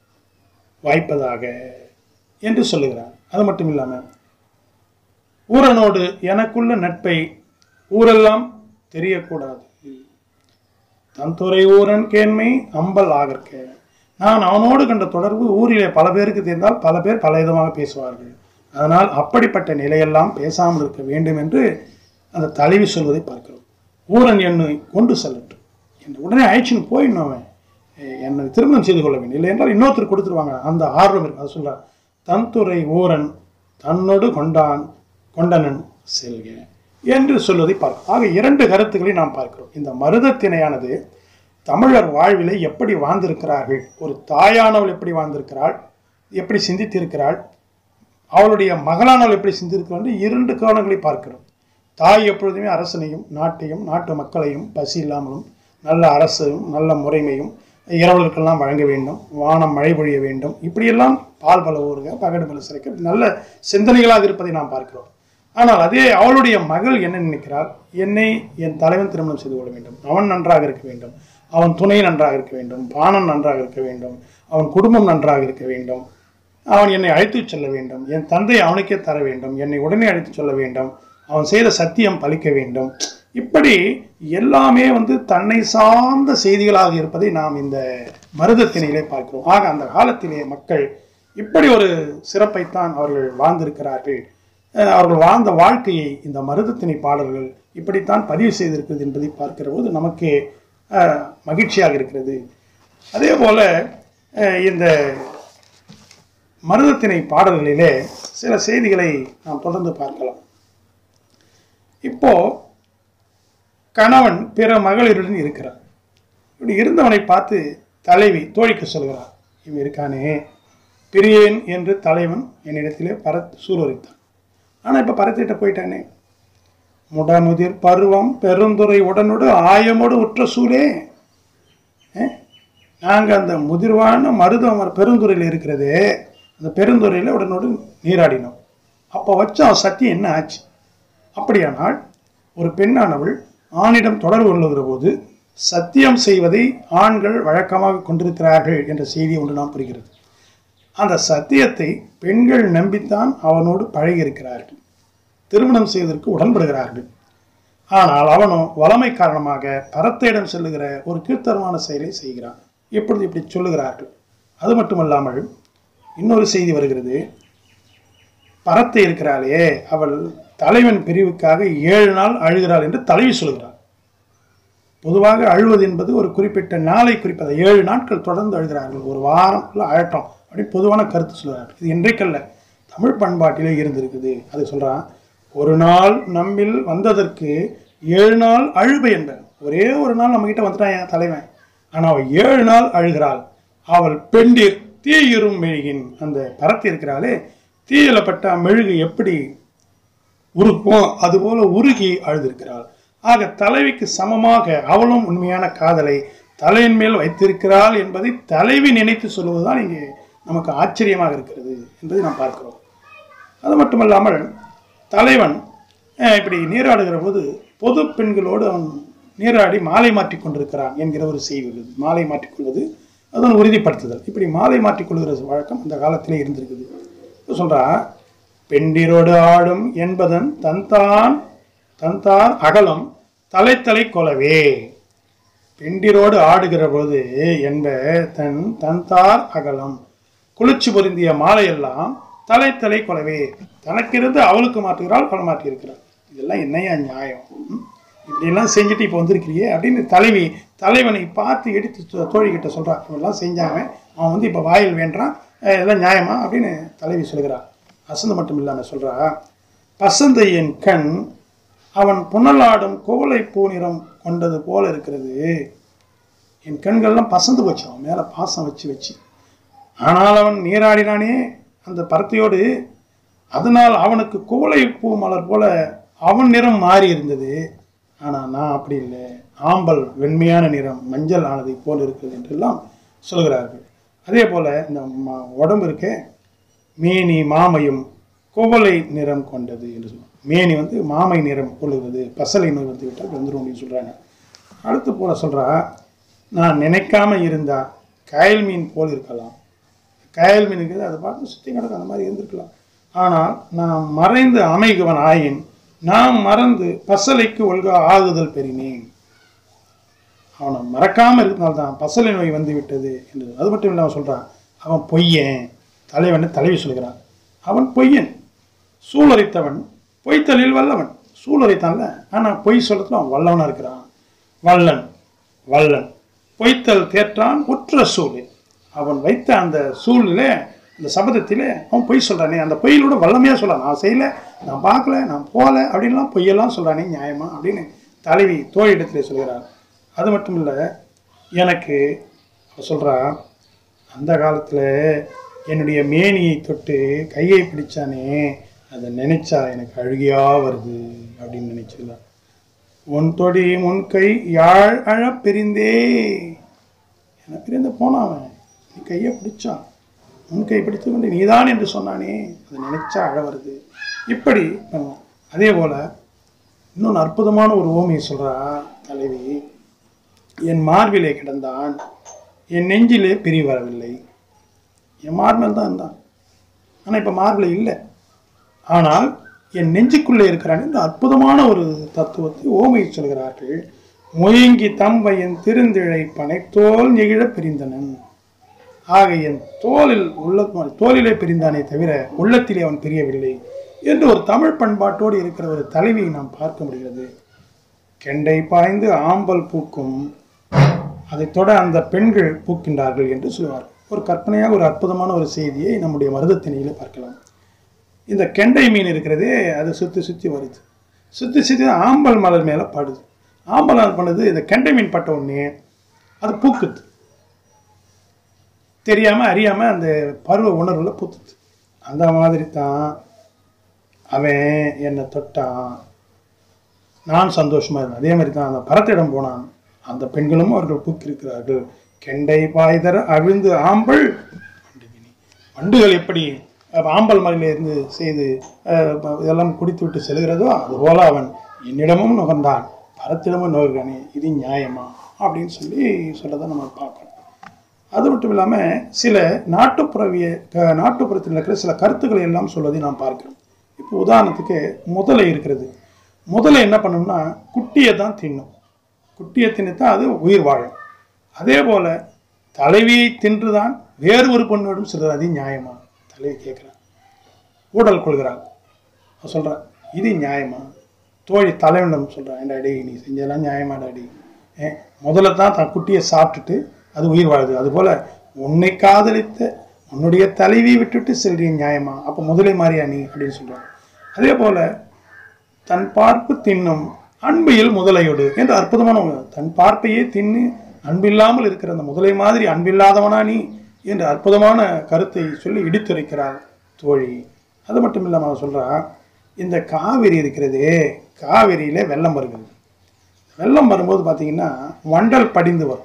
வாய்ப்பதாக என்று சொல்லுகிறார் அது மட்டும் இல்லாமல் ஊரனோடு எனக்குள்ள நட்பை ஊரெல்லாம் தெரியக்கூடாது தன்துறை ஊரன் கேண்மை அம்பல் ஆகற்க நான் அவனோடு கண்ட தொடர்பு ஊரிலே பல பேருக்கு தெரிந்தால் பல பேர் பல விதமாக பேசுவார்கள் அதனால் அப்படிப்பட்ட நிலையெல்லாம் பேசாமல் இருக்க வேண்டும் என்று அந்த தலைவி சொல்வதை பார்க்கிறோம் ஊரன் என்னை கொண்டு செல்லட்டும் என்று உடனே அழைச்சின்னு போயிடணும் அவன் எ- என்னை திருமணம் செய்து கொள்ள வேண்டும் இல்லை என்றால் இன்னொருத்தர் கொடுத்துருவாங்க அந்த ஆர்வம் இருக்கு அது சொல்ல தன்துறை ஊரன் தன்னோடு கொண்டான் கொண்டனன் செல்க என்று சொல்வதை பார்க்கிறோம் ஆக இரண்டு கருத்துக்களை நாம் பார்க்கிறோம் இந்த மருதத்திணையானது தமிழர் வாழ்விலே எப்படி வாழ்ந்திருக்கிறார்கள் ஒரு தாயானவள் எப்படி வாழ்ந்திருக்கிறாள் எப்படி சிந்தித்திருக்கிறாள் அவளுடைய மகளானவள் எப்படி சிந்திருக்கிறாள் என்று இரண்டு கோணங்களை பார்க்கிறோம் தாய் எப்பொழுதுமே அரசனையும் நாட்டையும் நாட்டு மக்களையும் பசி இல்லாமலும் நல்ல அரசையும் நல்ல முறைமையும் இரவலுக்கெல்லாம் வழங்க வேண்டும் வானம் மழை பொழிய வேண்டும் இப்படியெல்லாம் பால் பல ஊருக பகடு பல சிறைக்க நல்ல சிந்தனைகளாக இருப்பதை நாம் பார்க்கிறோம் ஆனால் அதே அவளுடைய மகள் என்ன நினைக்கிறாள் என்னை என் தலைவன் திருமணம் செய்து கொள்ள வேண்டும் அவன் நன்றாக இருக்க வேண்டும் அவன் துணை நன்றாக இருக்க வேண்டும் பானம் நன்றாக இருக்க வேண்டும் அவன் குடும்பம் நன்றாக இருக்க வேண்டும் அவன் என்னை அழைத்துச் செல்ல வேண்டும் என் தந்தை அவனுக்கே தர வேண்டும் என்னை உடனே அழைத்துச் செல்ல வேண்டும் அவன் செய்த சத்தியம் பலிக்க வேண்டும் இப்படி எல்லாமே வந்து தன்னை சார்ந்த செய்திகளாக இருப்பதை நாம் இந்த மருதத்தினையிலே பார்க்கிறோம் ஆக அந்த காலத்திலே மக்கள் இப்படி ஒரு சிறப்பைத்தான் அவர்கள் வாழ்ந்திருக்கிறார்கள் அஹ் அவர்கள் வாழ்ந்த வாழ்க்கையை இந்த மருதத்திணை பாடல்கள் இப்படித்தான் பதிவு செய்திருக்கிறது என்பதை பார்க்கிற போது நமக்கு அஹ், மகிழ்ச்சியாக இருக்கிறது அதே போல அஹ், இந்த மருதத்திணை பாடல்களிலே சில செய்திகளை நாம் தொடர்ந்து பார்க்கலாம் இப்போ கணவன் பிற மகளிருடன் இருக்கிறார் இப்படி இருந்தவனை பார்த்து தலைவி தோழிக்கு சொல்கிறார் இவன் இருக்கானே பிரியேன் என்று தலைவன் என்னிடத்திலே பரத் சூளுரைத்தான் ஆனால் இப்போ பரத்திட்ட போயிட்டானே முடமுதிர் பருவம் பெருந்துரை உடனோடு ஆயமோடு உற்ற சூழே நாங்கள் அந்த முதிர்வான மருதம் பெருந்துறையில் இருக்கிறதே அந்த பெருந்துறையில் உடனோடு நீராடினோம் அப்போ வச்ச அவன் சத்தியம் என்ன ஆச்சு அப்படியானால் ஒரு பெண்ணானவள் ஆணிடம் தொடர்பு கொள்ளுகிற போது சத்தியம் செய்வதை ஆண்கள் வழக்கமாக கொண்டிருக்கிறார்கள் என்ற செய்தி ஒன்று நாம் புரிகிறது அந்த சத்தியத்தை பெண்கள் நம்பித்தான் அவனோடு பழகியிருக்கிறார்கள் திருமணம் செய்வதற்கு உடன்படுகிறார்கள் ஆனால் அவனோ வளமை காரணமாக பரத்தையிடம் செல்லுகிற ஒரு கீழ்த்தரமான செயலை செய்கிறான் இப்பொழுது இப்படி சொல்லுகிறார்கள் அது மட்டுமல்லாமல் இன்னொரு செய்தி வருகிறது பரத்தை இருக்கிறாளே அவள் தலைவன் பிரிவுக்காக ஏழு நாள் அழுகிறாள் என்று தலைவி சொல்கிறாள் பொதுவாக அழுவது என்பது ஒரு குறிப்பிட்ட நாளை குறிப்பது ஏழு நாட்கள் தொடர்ந்து அழுகிறார்கள் ஒரு வாரம் இல்லை அழட்டம் அப்படின்னு பொதுவான கருத்து சொல்கிறார்கள் இது இன்றைக்கல்ல தமிழ் பண்பாட்டிலே இருந்திருக்குது அது சொல்றான் ஒரு நாள் நம்மில் வந்ததற்கு ஏழு நாள் அழுபை என்பது ஒரே ஒரு நாள் நம்மகிட்ட வந்துட்டான் என் தலைவன் ஆனால் அவள் ஏழு நாள் அழுகிறாள் அவள் பெண்டிர் தீயுறும் மெழுகின் அந்த பரத்தி இருக்கிறாளே தீயில பட்ட மெழுகு எப்படி உருக்கும் அதுபோல உருகி அழுதிருக்கிறாள் ஆக தலைவிக்கு சமமாக அவளும் உண்மையான காதலை தலையின் மேல் வைத்திருக்கிறாள் என்பதை தலைவி நினைத்து சொல்லுவதுதான் இங்கே நமக்கு ஆச்சரியமாக இருக்கிறது என்பதை நாம் பார்க்கிறோம் அது மட்டுமல்லாமல் தலைவன் அஹ், இப்படி நீராடுகிற போது பொது பெண்களோடு அவன் நீராடி மாலை மாற்றிக் கொண்டிருக்கிறான் என்கிற ஒரு செய்தி உள்ளது மாலை மாற்றிக்கொள்வது அதன் உறுதிப்படுத்துதல் இப்படி மாலை மாற்றிக்கொள்கிற வழக்கம் அந்த காலத்திலே இருந்திருக்குது இப்ப சொல்றா பெண்டிரோடு ஆடும் என்பதன் தன்தான் தன்தார் அகலம் தலைத்தலை கொலவே பெண்டிரோடு ஆடுகிற போது என்ப தன் தன்தார் அகலம் குளிர்ச்சி பொருந்திய மாலையெல்லாம் தலை தலை கொலவே தனக்கிருந்து அவளுக்கு மாற்றுகிறாள் அவள் மாற்றியிருக்கிறாள் இதெல்லாம் என்னையா நியாயம் ம்? இப்படியெல்லாம் செஞ்சுட்டு இப்போ வந்திருக்கிறியே அப்படின்னு தலைவி தலைவனை பார்த்து எடுத்து தோ- தோழிகிட்ட சொல்கிறான் இவெல்லாம் செஞ்சாங்க அவன் வந்து இப்போ வாயில் வேண்டான் அஹ் இதெல்லாம் நியாயமா அப்படின்னு தலைவி சொல்கிறாள் அசந்து மட்டும் இல்லாமல் சொல்கிறா பசந்தையின் கண் அவன் புனலாடும் கோலை பூநிறம் கொண்டது போல இருக்கிறது என் கண்கள்லாம் பசந்து போச்சு அவன் மேலே பாசம் வச்சு வச்சு ஆனால் அவன் நீராடினானே அந்த பரத்தையோடு அதனால் அவனுக்கு குவளை பூ மலர் போல அவன் நிறம் மாறி இருந்தது ஆனால் நான் அப்படி இல்லை ஆம்பல் வெண்மையான நிறம் மஞ்சள் ஆனதை போல் இருக்கிறது என்றெல்லாம் சொல்கிறார்கள் அதே போல் இந்த ம- உடம்பு இருக்கே மேனி மாமையும் குவளை நிறம் கொண்டது என்று சொல்லுவாங்க மேனி வந்து மாமை நிறம் கொள்ளுகிறது பசலை நோய் வந்து விட்டால் வந்துடும் அப்படின்னு சொல்கிறாங்க அடுத்து போல சொல்கிறா நான் நினைக்காம இருந்தா கயல் மீன் போல் இருக்கலாம் கயல் மீன் இருக்குது அதை பார்த்து சுற்றி கிடக்கும் அந்த மாதிரி இருந்திருக்கலாம் ஆனால் நான் மறைந்து அமைகவன் ஆயின் நான் மறந்து பசலைக்கு ஒழுங்கா ஆகுதல் பெறினேன் அவனை மறக்காம இருக்கிறனால தான் பசலை நோய் வந்து விட்டது என்று அது மட்டும் இல்லாமல் சொல்றான் அவன் பொய்யன் தலைவன் தலைவி சொல்கிறான் அவன் பொய்யன் சூளுரைத்தவன் பொய்த்தலில் வல்லவன் சூளுரைத்தான்ல ஆனால் பொய் சொல்லத்துல அவன் வல்லவனா இருக்கிறான் வல்லன் வல்லன் பொய்த்தல் தேற்றான் உற்ற சூழ் அவன் வைத்த அந்த சூழிலே அந்த சபதத்திலே அவன் பொய் சொல்றானே அந்த பொய்யிலோட வல்லமையா சொல்றான் நான் செய்யல நான் பார்க்கல நான் போகல அப்படின்லாம் பொய்யெல்லாம் சொல்றானே நியாயமா அப்படின்னு தலைவி தோழிடத்திலே சொல்கிறார் அது மட்டும் இல்லை எனக்கு அவ சொல்றா அந்த காலத்தில் என்னுடைய மேனியை தொட்டு கையை பிடிச்சானே அதை நினைச்சா எனக்கு அழுகியா வருது அப்படின்னு நினைச்சுக்கலாம் உன் தொடி முன் கை யாழ் அழ பிரிந்தே என பிரிந்து போனான் அவன் நீ கையை பிடிச்சான் உன் கை பிடித்து கொண்டு நீதான் என்று சொன்னானே அதை நினைச்சா அழ வருது இப்படி பண்ணுவான். அதே போல இன்னொன்று அற்புதமான ஒரு ஓமையை சொல்றா தலைவி என் மார்பிலே கிடந்தான் என் நெஞ்சிலே பிரி வரவில்லை என் மார்பில் தான் இருந்தான் ஆனால் இப்போ மார்பில் இல்லை ஆனால் என் நெஞ்சுக்குள்ளே இருக்கிறான் என்று அற்புதமான ஒரு தத்துவத்தை ஓமை சொல்கிறார்கள் முயங்கி தம்பையன் திருந்திழை பனைத்தோல் நெகிழ பிரிந்தனன் ஆக என் தோலில் உள்ள தோலிலே பிரிந்தானே தவிர உள்ளத்திலே அவன் பிரியவில்லை என்று ஒரு தமிழ் பண்பாட்டோடு இருக்கிற ஒரு தலைவியை நாம் பார்க்க முடிகிறது கெண்டை பாய்ந்து ஆம்பல் பூக்கும் அதைத் தொட அந்த பெண்கள் பூக்கின்றார்கள் என்று சொல்வார் ஒரு கற்பனையாக ஒரு அற்புதமான ஒரு செய்தியை நம்முடைய மருதத்திணையில் பார்க்கலாம் இந்த கெண்டை மீன் இருக்கிறதே அது சுற்றி சுற்றி வருது சுற்றி சுற்றி ஆம்பல் மலர் மேலே படுது ஆம்பல் மலர் பண்ணுது இந்த கெண்டை மீன் பட்ட உடனே அது பூக்குது தெரியாமல் அறியாமல் அந்த பருவ உணர்வில் பூத்துது அந்த மாதிரி தான் அவன் என்னை தொட்டான் நான் சந்தோஷமா இருந்தேன் அதே மாதிரி தான் அந்த பரத்திடம் போனான் அந்த பெண்களும் அவர்கள் பூக்கிருக்கிறார்கள் கெண்டை பாய்தர அவிழ்ந்து ஆம்பல் வண்டுகினி. வண்டுகள் எப்படி அஹ், ஆம்பல் மலையில இருந்து செய்து அஹ், இதெல்லாம் குடித்து விட்டு செல்கிறதோ அதுபோல அவன் என்னிடமும் நுகர்ந்தான் பரத்திடமும் நுகர்கானே இது நியாயமா அப்படின்னு சொல்லி சொல்லதை நம்ம பார்க்கணும் அது மட்டும் இல்லாமல் சில நாட்டுப்புறவிய க- நாட்டுப்புறத்தில் இருக்கிற சில கருத்துக்களை எல்லாம் சொல்வதை நாம் பார்க்கிறோம் இப்போ உதாரணத்துக்கு முதலை இருக்கிறது முதலை என்ன பண்ணும்னா குட்டியை தான் தின்னும் குட்டியை தின்னுத்தான் அது உயிர் வாழும் அதே போல தலைவியை தின்றுதான் வேறு ஒரு பெண்ணோடும் சிலர் அது நியாயமா தலைவி கேட்குறான் ஊடல் கொள்கிறாள் அவ சொல்றா இது நியாயமா தோழி தலைவனிடம் சொல்றான் ஏண்டா டேய் நீ செஞ்சதெல்லாம் நியாயமாடா டேய் ஏ முதல்ல தான் தன் குட்டியை சாப்பிட்டுட்டு அது உயிர் வாழுது அதுபோல உன்னை காதலித்த உன்னுடைய தலைவியை விட்டுட்டு செல்றீங்க நியாயமா அப்போ முதலை மாறியா நீ அப்படின்னு சொல்றான் அதே போல தன் பார்ப்பு தின்னும் அன்பில் முதலையோடு என்று அற்புதமான ஒண்ணு. தன் பார்ப்பையே தின்னு அன்பில்லாமல் இருக்கிற அந்த முதலை மாதிரி அன்பில்லாதவனா நீ என்று அற்புதமான கருத்தை சொல்லி இடித்துரைக்கிறார் தோழி அது மட்டும் இல்லாமல் அவன் சொல்றா இந்த காவிரி இருக்கிறதே காவிரியில வெள்ளம் வருகிறது வெள்ளம் வரும்போது பார்த்தீங்கன்னா வண்டல் படிந்து வரும்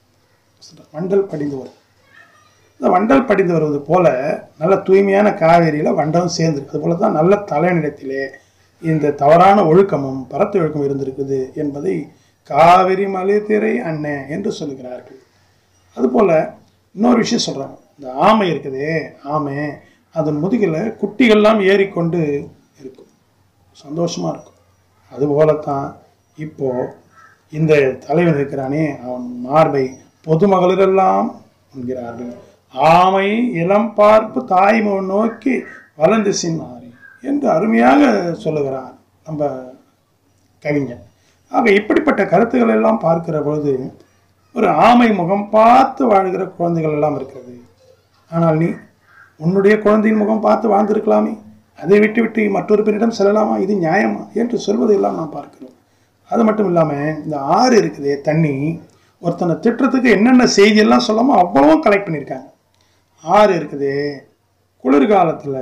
வண்டல் படிந்து வரும் இந்த வண்டல் படிந்து வருவது போல நல்ல தூய்மையான காவேரியில வண்டலும் சேர்ந்துருக்கு அது போல தான் நல்ல தலைநிலத்திலே இந்த தவறான ஒழுக்கமும் பரத்து ஒழுக்கம் இருந்திருக்குது என்பதை காவிரி மலைத்திரை அண்ணன் என்று சொல்லுகிறார்கள் அதுபோல இன்னொரு விஷயம் சொல்றாங்க இந்த ஆமை இருக்குதே ஆமை அதன் முதுகில் குட்டிகள்லாம் ஏறிக்கொண்டு இருக்கும் சந்தோஷமா இருக்கும் அதுபோலத்தான் இப்போ இந்த தலைவன் இருக்கிறானே அவன் மார்பை பொதுமகளிரெல்லாம் என்கிறார்கள் ஆமை இளம் பார்ப்பு தாய்மை நோக்கி வளர்ந்து சின்னாரி என்று அருமையாக சொல்லுகிறான் நம்ம கவிஞன் ஆக இப்படிப்பட்ட கருத்துக்கள் எல்லாம் பார்க்கிற பொழுது ஒரு ஆமை முகம் பார்த்து வாழ்கிற குழந்தைகள் எல்லாம் இருக்கிறது ஆனால் நீ உன்னுடைய குழந்தையின் முகம் பார்த்து வாழ்ந்திருக்கலாமே அதை விட்டு விட்டு மற்றொரு பெண்ணிடம் செல்லலாமா இது நியாயமா என்று சொல்வதையெல்லாம் நாம் பார்க்கிறோம் அது மட்டும் இல்லாமல் இந்த ஆறு இருக்குதே தண்ணி ஒருத்தனை திட்டுறதுக்கு என்னென்ன செய்தியெல்லாம் சொல்லாமோ அவ்வளவும் கலெக்ட் பண்ணியிருக்காங்க ஆறு இருக்குது குளிர்காலத்தில்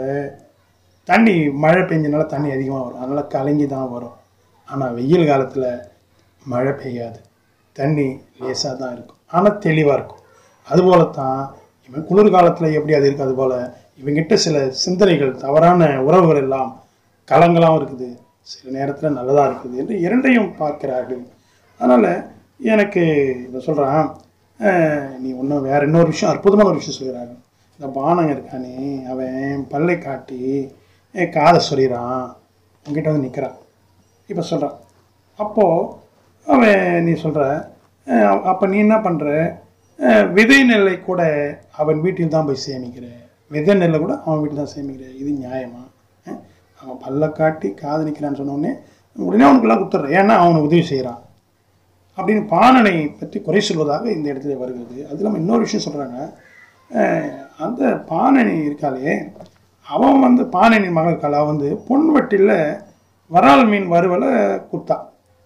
தண்ணி மழை பெஞ்சனால தண்ணி அதிகமாக வரும் அதனால் கலங்கி தான் வரும் ஆனால் வெயில் காலத்தில் மழை பெய்யாது தண்ணி லேசாக தான் இருக்கும் ஆனால் தெளிவாக இருக்கும் அதுபோல தான் இவன் குளிர்காலத்தில் எப்படி அது இருக்குது அதுபோல் இவங்கிட்ட சில சிந்தனைகள் தவறான உறவுகள் எல்லாம் கலங்களாகவும் இருக்குது சில நேரத்தில் நல்லதாக இருக்குது என்று இரண்டையும் பார்க்கிறார்கள் அதனால் எனக்கு இதை சொல்கிறான் நீ ஒன்றும் வேற இன்னொரு விஷயம் அற்புதமான ஒரு விஷயம் சொல்கிறாங்க இந்த பானங்க இருக்கானே அவன் பல்லை காட்டி என் காதை சொல்லிடுறான் உங்ககிட்ட வந்து நிற்கிறான் இப்போ சொல்கிறான் அப்போது அவன் நீ சொல்கிற அப்போ நீ என்ன பண்ணுற விதை நெல்லை கூட அவன் வீட்டில் தான் போய் சேமிக்கிற விதை நெல்லை கூட அவன் வீட்டில் தான் சேமிக்கிற இது நியாயமா அஹ், அவன் பல்ல காட்டி காது நிற்கிறான்னு சொன்ன உடனே உடனே அவனுக்குலாம் கொடுத்துட்ற ஏன்னா அவனுக்கு உதவி செய்கிறான் அப்படின்னு பாணனை பற்றி குறை சொல்வதாக இந்த இடத்துல வருகிறது அது இல்லாமல் இன்னொரு விஷயம் சொல்கிறாங்க அந்த பாணனி இருக்காளே அவன் வந்து பாணனி மகள் இருக்காள் அவ வந்து பொன்வட்டியில் வரால் மீன் வறுவலை கொடுத்தா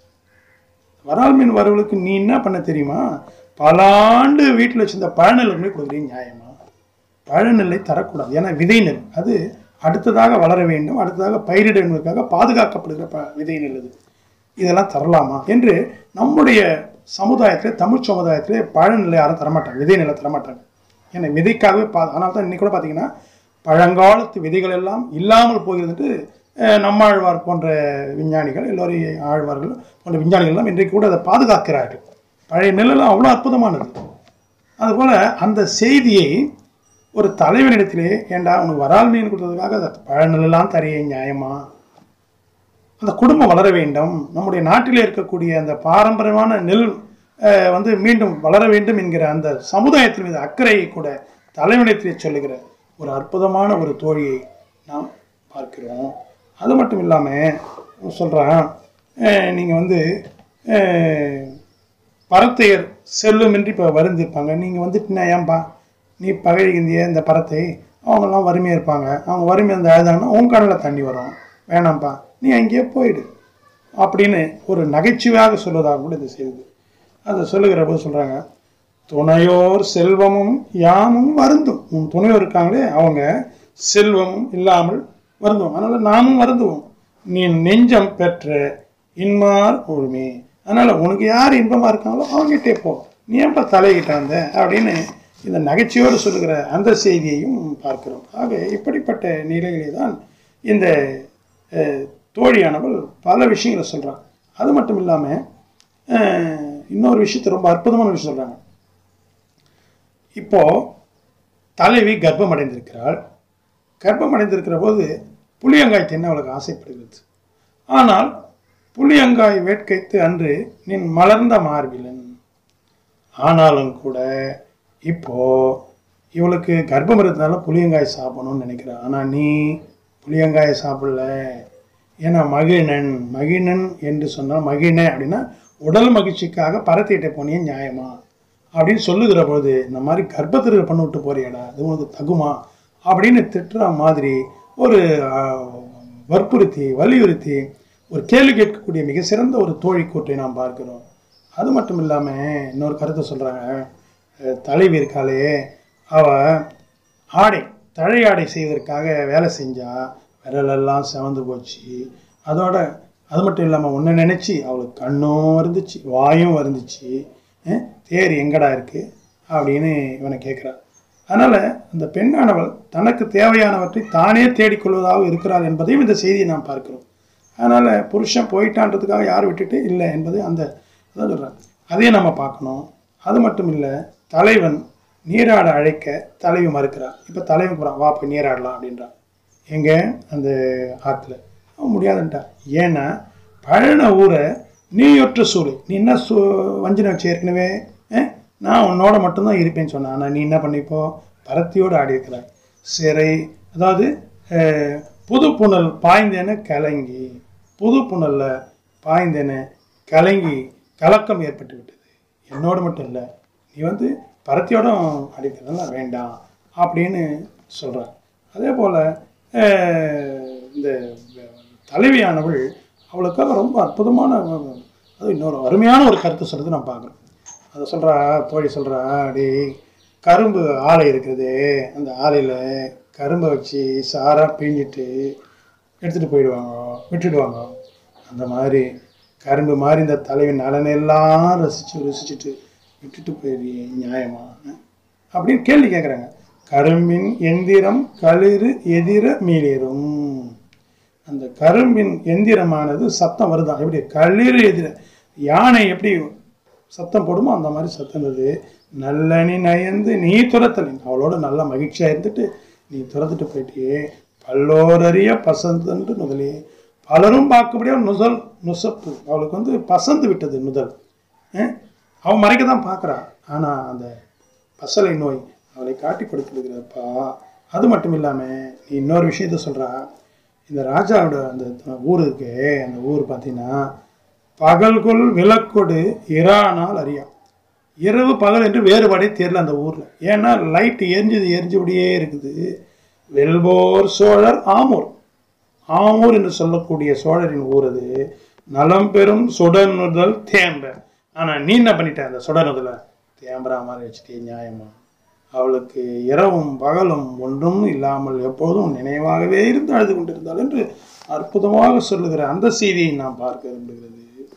வரால் மீன் வறுவலுக்கு நீ என்ன பண்ண தெரியுமா பல ஆண்டு வீட்டில் வச்சிருந்த பழநெல் கொண்டு போய் கொடுக்குறீங்க நியாயமா பழநெல்லை தரக்கூடாது ஏன்னா விதை நெல் அது அடுத்ததாக வளர வேண்டும் அடுத்ததாக பயிரிட என்பதற்காக பாதுகாக்கப்படுகிற ப விதை நெல் அது இதெல்லாம் தரலாமா என்று நம்முடைய சமுதாயத்திலே தமிழ் சமுதாயத்திலே பழநிலை யாரும் தரமாட்டாங்க விதை நிலை தரமாட்டாங்க ஏன்னா விதைக்காகவே பா அதனால தான் இன்னைக்கு கூட பார்த்தீங்கன்னா பழங்காலத்து விதைகள் எல்லாம் இல்லாமல் போகிறது அஹ், நம்மாழ்வார் போன்ற விஞ்ஞானிகள் எல்லோரும் ஆழ்வார்கள் போன்ற விஞ்ஞானிகள் எல்லாம் இன்றைக்கு கூட அதை பாதுகாக்கிறார்கள் பழைய நெல்லெல்லாம் அவ்வளோ அற்புதமானது அதுபோல் அந்த செய்தியை ஒரு தலைவனிடத்திலே ஏண்டா உனக்கு வரால் மீன் கொடுத்ததுக்காக அந்த பழநிலெல்லாம் தரைய நியாயமா அந்த குடும்பம் வளர வேண்டும் நம்முடைய நாட்டிலே இருக்கக்கூடிய அந்த பாரம்பரியமான நெல் அஹ், வந்து மீண்டும் வளர வேண்டும் என்கிற அந்த சமுதாயத்தின் மீது அக்கறையை கூட தலைவனிடத்திலே சொல்லுகிற ஒரு அற்புதமான ஒரு தோழியை நாம் பார்க்கிறோம் அது மட்டும் இல்லாமல் சொல்கிறேன் நீங்கள் வந்து அஹ், பரத்தையர் செல்வமின்றி இப்போ வருந்திருப்பாங்க நீங்கள் வந்துட்டுனா ஏன்பா நீ பகைகிந்திய இந்த பரத்தை அவங்கெல்லாம் வறுமையாக இருப்பாங்க அவங்க வறுமை அந்த அழுதாங்கன்னா உன் கடலில் தண்ணி வரும் வேணாம்ப்பா நீ அங்கேயே போயிடு அப்படின்னு ஒரு நகைச்சுவையாக சொல்வதாக கூட இது செய்யுது அதை சொல்லுகிற போது சொல்கிறாங்க துணையோர் செல்வமும் யாமும் வருந்தும் உன் துணையோர் இருக்காங்களே அவங்க செல்வமும் இல்லாமல் வருந்தும் அதனால் நாமும் வருந்துவோம் நீ நெஞ்சம் பெற்ற இன்மார் உரிமை அதனால் உனக்கு யார் இன்பமாக இருக்காங்களோ அவங்ககிட்டே போ நீ ஏன்ப்பா தலையிட்ட வந்த அப்படின்னு இந்த நகைச்சுவையோடு சொல்லுகிற அந்த செய்தியையும் பார்க்கிறோம் ஆக இப்படிப்பட்ட நிலையிலே தான் இந்த அஹ், தோழியானவள் பல விஷயங்களை சொல்கிறான் அது மட்டும் இல்லாமல் இன்னொரு விஷயத்தை ரொம்ப அற்புதமான விஷயம் சொல்கிறாங்க இப்போ தலைவி கர்ப்பம் அடைந்திருக்கிறாள் கர்ப்பம் அடைந்திருக்கிற போது புளியங்காய் தின்ன அவளுக்கு ஆசைப்படுகிறது ஆனால் புளியங்காய் வேட்கைத்து அன்று நின் மலர்ந்த மார்பிலன் ஆனாலும் கூட இப்போ இவளுக்கு கர்ப்பம் இருக்கிறதுனால புளியங்காய் சாப்பிடணும்னு நினைக்கிறா ஆனால் நீ புளியங்காயை சாப்பிடல ஏன்னா மகிழன் மகிழன் என்று சொன்னால் மகிழ அப்படின்னா உடல் மகிழ்ச்சிக்காக பரத்திட்ட போனியே நியாயமா அப்படின்னு சொல்லுகிற பொழுது இந்த மாதிரி கர்ப்பத்திற்கு பண்ண விட்டு போறியடா அது உனக்கு தகுமா அப்படின்னு திட்டுற மாதிரி ஒரு ஆஹ், வற்புறுத்தி வலியுறுத்தி ஒரு கேள்வி கேட்கக்கூடிய மிக சிறந்த ஒரு தோழி கூட்டை நாம் பார்க்கிறோம் அது மட்டும் இல்லாமல் இன்னொரு கருத்தை சொல்கிறாங்க தலைவி இருக்காளே அவ ஆடை தழை ஆடை செய்வதற்காக வேலை செஞ்சா விரலெல்லாம் செவந்து போச்சு அதோட அது மட்டும் இல்லாமல் ஒன்று நினச்சி அவளுக்கு கண்ணும் இருந்துச்சு வாயும் இருந்துச்சு அஹ், தேர் எங்கடா இருக்கு அப்படின்னு இவனை கேட்குறா அதனால் அந்த பெண்ணானவள் தனக்கு தேவையானவற்றை தானே தேடிக்கொள்வதாக இருக்கிறாள் என்பதையும் இந்த செய்தியை நாம் பார்க்கிறோம் அதனால் புருஷன் போயிட்டான்றதுக்காக யார் விட்டுட்டு இல்லை என்பது அந்த அதான் சொல்கிறேன் அதையும் நம்ம பார்க்கணும் அது மட்டும் இல்லை தலைவன் நீராட அழைக்க தலைவி மறுக்கிறான் இப்போ தலைவன் போகிறான் வா போய் நீராடலாம் அப்படின்றான் எங்க அந்த ஆற்றுல அவன் முடியாதுன்ட்டா ஏன்னா பழன ஊரை நீயொற்ற சூளை நீ என்ன சூ வஞ்சின வச்சு ஏற்கனவே அஹ், நான் உன்னோட மட்டும்தான் இருப்பேன்னு சொன்னேன் ஆனால் நீ என்ன பண்ணிப்போ பரத்தியோடு ஆடி இருக்கிறாய் சிறை அதாவது அஹ், புது புனல் பாய்ந்தேன கலங்கி புது புனல்ல பாய்ந்தேன கலங்கி கலக்கம் ஏற்பட்டு விட்டது என்னோட மட்டும் இல்லை நீ வந்து பரத்தியோடும் அடிக்கிறதெல்லாம் வேண்டாம் அப்படின்னு சொல்கிறார் அதே போல் இந்த தலைவியானவள் அவளுக்காக ரொம்ப அற்புதமான அது இன்னொரு அருமையான ஒரு கருத்து சொல்றது நான் பார்க்குறோம் அதை சொல்கிறா தோழி சொல்கிறா அடி கரும்பு ஆலை இருக்குது அந்த ஆலையில் கரும்பை வச்சு சாராக பிழிஞ்சிட்டு எடுத்துகிட்டு போயிடுவாங்க விட்டுடுவாங்க அந்த மாதிரி கரும்பு மாதிரி இந்த தலைவன் நலனெல்லாம் ரசித்து ருசிச்சுட்டு விட்டுட்டு போயிடுறியே நியாயமா அஹ்? அப்படின்னு கேள்வி கேட்குறாங்க கரும்பின் எந்திரம் களிறு எதிர மீளிரும் அந்த கரும்பின் எந்திரமானது சத்தம் வருதான் எப்படி களிறு எதிர யானை எப்படி சத்தம் போடுமோ அந்த மாதிரி சத்தம் இருந்தது நல்லனி நயந்து நீ துரத்தலின் அவளோட நல்ல மகிழ்ச்சியாக இருந்துட்டு நீ துரத்துட்டு போயிட்டியே பல்லோரறிய பசந்தன்று முதலே பலரும் பார்க்கக்கூடிய நுதல் நுசப்பு அவளுக்கு வந்து பசந்து விட்டது நுதல் அஹ்? அவன் மறைக்க தான் பார்க்குறா ஆனால் அந்த பசலை நோய் அவளை காட்டி கொடுத்துருக்கிறப்பா அது மட்டும் இல்லாமல் நீ இன்னொரு விஷயத்த சொல்கிறா இந்த ராஜாவோட அந்த ஊர் இருக்கே அந்த ஊர் பார்த்தீங்கன்னா பகல்குள் விளக்கொடு இரானால் அறியா இரவு பகல் என்று வேறுபாடே தெரியல அந்த ஊரில் ஏன்னா லைட் எரிஞ்சது எரிஞ்சபடியே இருக்குது வெல்போர் சோழர் ஆமூர் ஆமூர் என்று சொல்லக்கூடிய சோழரின் ஊர் அது நலம் பெறும் சுடனுதல் தேம்ப ஆனால் நீ என்ன பண்ணிட்ட அந்த சுடனுதலை தேம்பரா மாதிரி வச்சுட்டே நியாயமா அவளுக்கு இரவும் பகலும் ஒன்றும் இல்லாமல் எப்போதும் நினைவாகவே இருந்து அழுது கொண்டிருந்தாள் என்று அற்புதமாக சொல்லுகிற அந்த செய்தியை நாம் பார்க்க விரும்புகிறது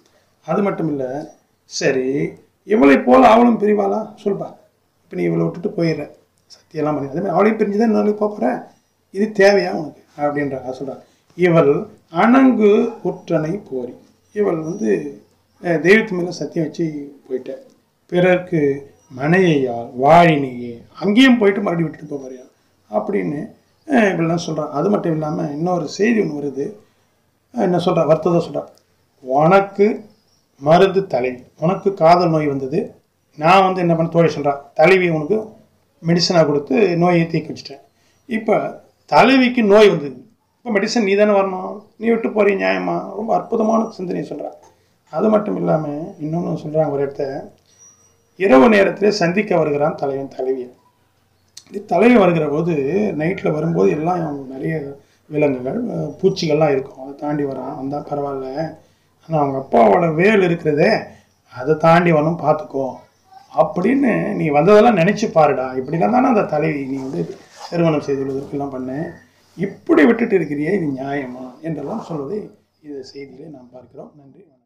அது மட்டும் இல்லை சரி இவளை போல அவளும் பிரிவாளா சொல்பா இப்போ நீ இவளை விட்டுட்டு போயிடுற சத்தியெல்லாம் பண்ணி அதே மாதிரி அவளையும் பிரிஞ்சு தான் நாளைக்கு போகிற இது தேவையா உனக்கு அப்படின்ற சொல்கிறான் இவள் அணங்கு குற்றனை போரி இவள் வந்து அஹ், தெய்வத்து மேலே சத்தியம் வச்சு போயிட்ட பிறர்க்கு மனையையால் வாழினியே அங்கேயும் போயிட்டு மறுபடியும் விட்டுட்டு போறியா அப்படின்னு அஹ், இப்படிலாம் சொல்கிறான் அது மட்டும் இல்லாமல் இன்னொரு செய்தி ஒன்று வருது அஹ், என்ன சொல்கிறா வருத்ததை சொல்கிறா உனக்கு மருந்து தலைவி உனக்கு காதல் நோய் வந்தது நான் வந்து என்ன பண்ண தோழி சொல்கிறா தலைவி உனக்கு மெடிசனாக கொடுத்து நோயை தீர்க்க வச்சுட்டேன் இப்போ தலைவிக்கு நோய் வந்தது இப்போ மெடிசன் நீ தானே வரணும் நீ விட்டு போறிய நியாயமா ரொம்ப அற்புதமான சிந்தனை சொல்கிறா அது மட்டும் இல்லாமல் இன்னொன்று சொல்கிறாங்க ஒரு இடத்த இரவு நேரத்திலே சந்திக்க வருகிறான் தலைவன் தலைவியை இது தலைவன் வருகிற போது நைட்டில் வரும்போது எல்லாம் நிறைய விலங்குகள் அஹ், பூச்சிகள்லாம் இருக்கும் அதை தாண்டி வரான் வந்தால் பரவாயில்ல ஆனால் அவங்க அப்பாவோட வேல் இருக்கிறதே அதை தாண்டி வரணும் பார்த்துக்கோ அப்படின்னு நீ வந்ததெல்லாம் நினச்சி பாருடா இப்படிலாம் தானே அந்த தலைவி நீ வந்து திருமணம் செய்துள்ளதற்கு எல்லாம் பண்ண இப்படி விட்டுட்டு இருக்கிறியே இது நியாயமா என்றெல்லாம் சொல்வதை இந்த செய்தியிலே நாம் பார்க்கிறோம் நன்றி வணக்கம்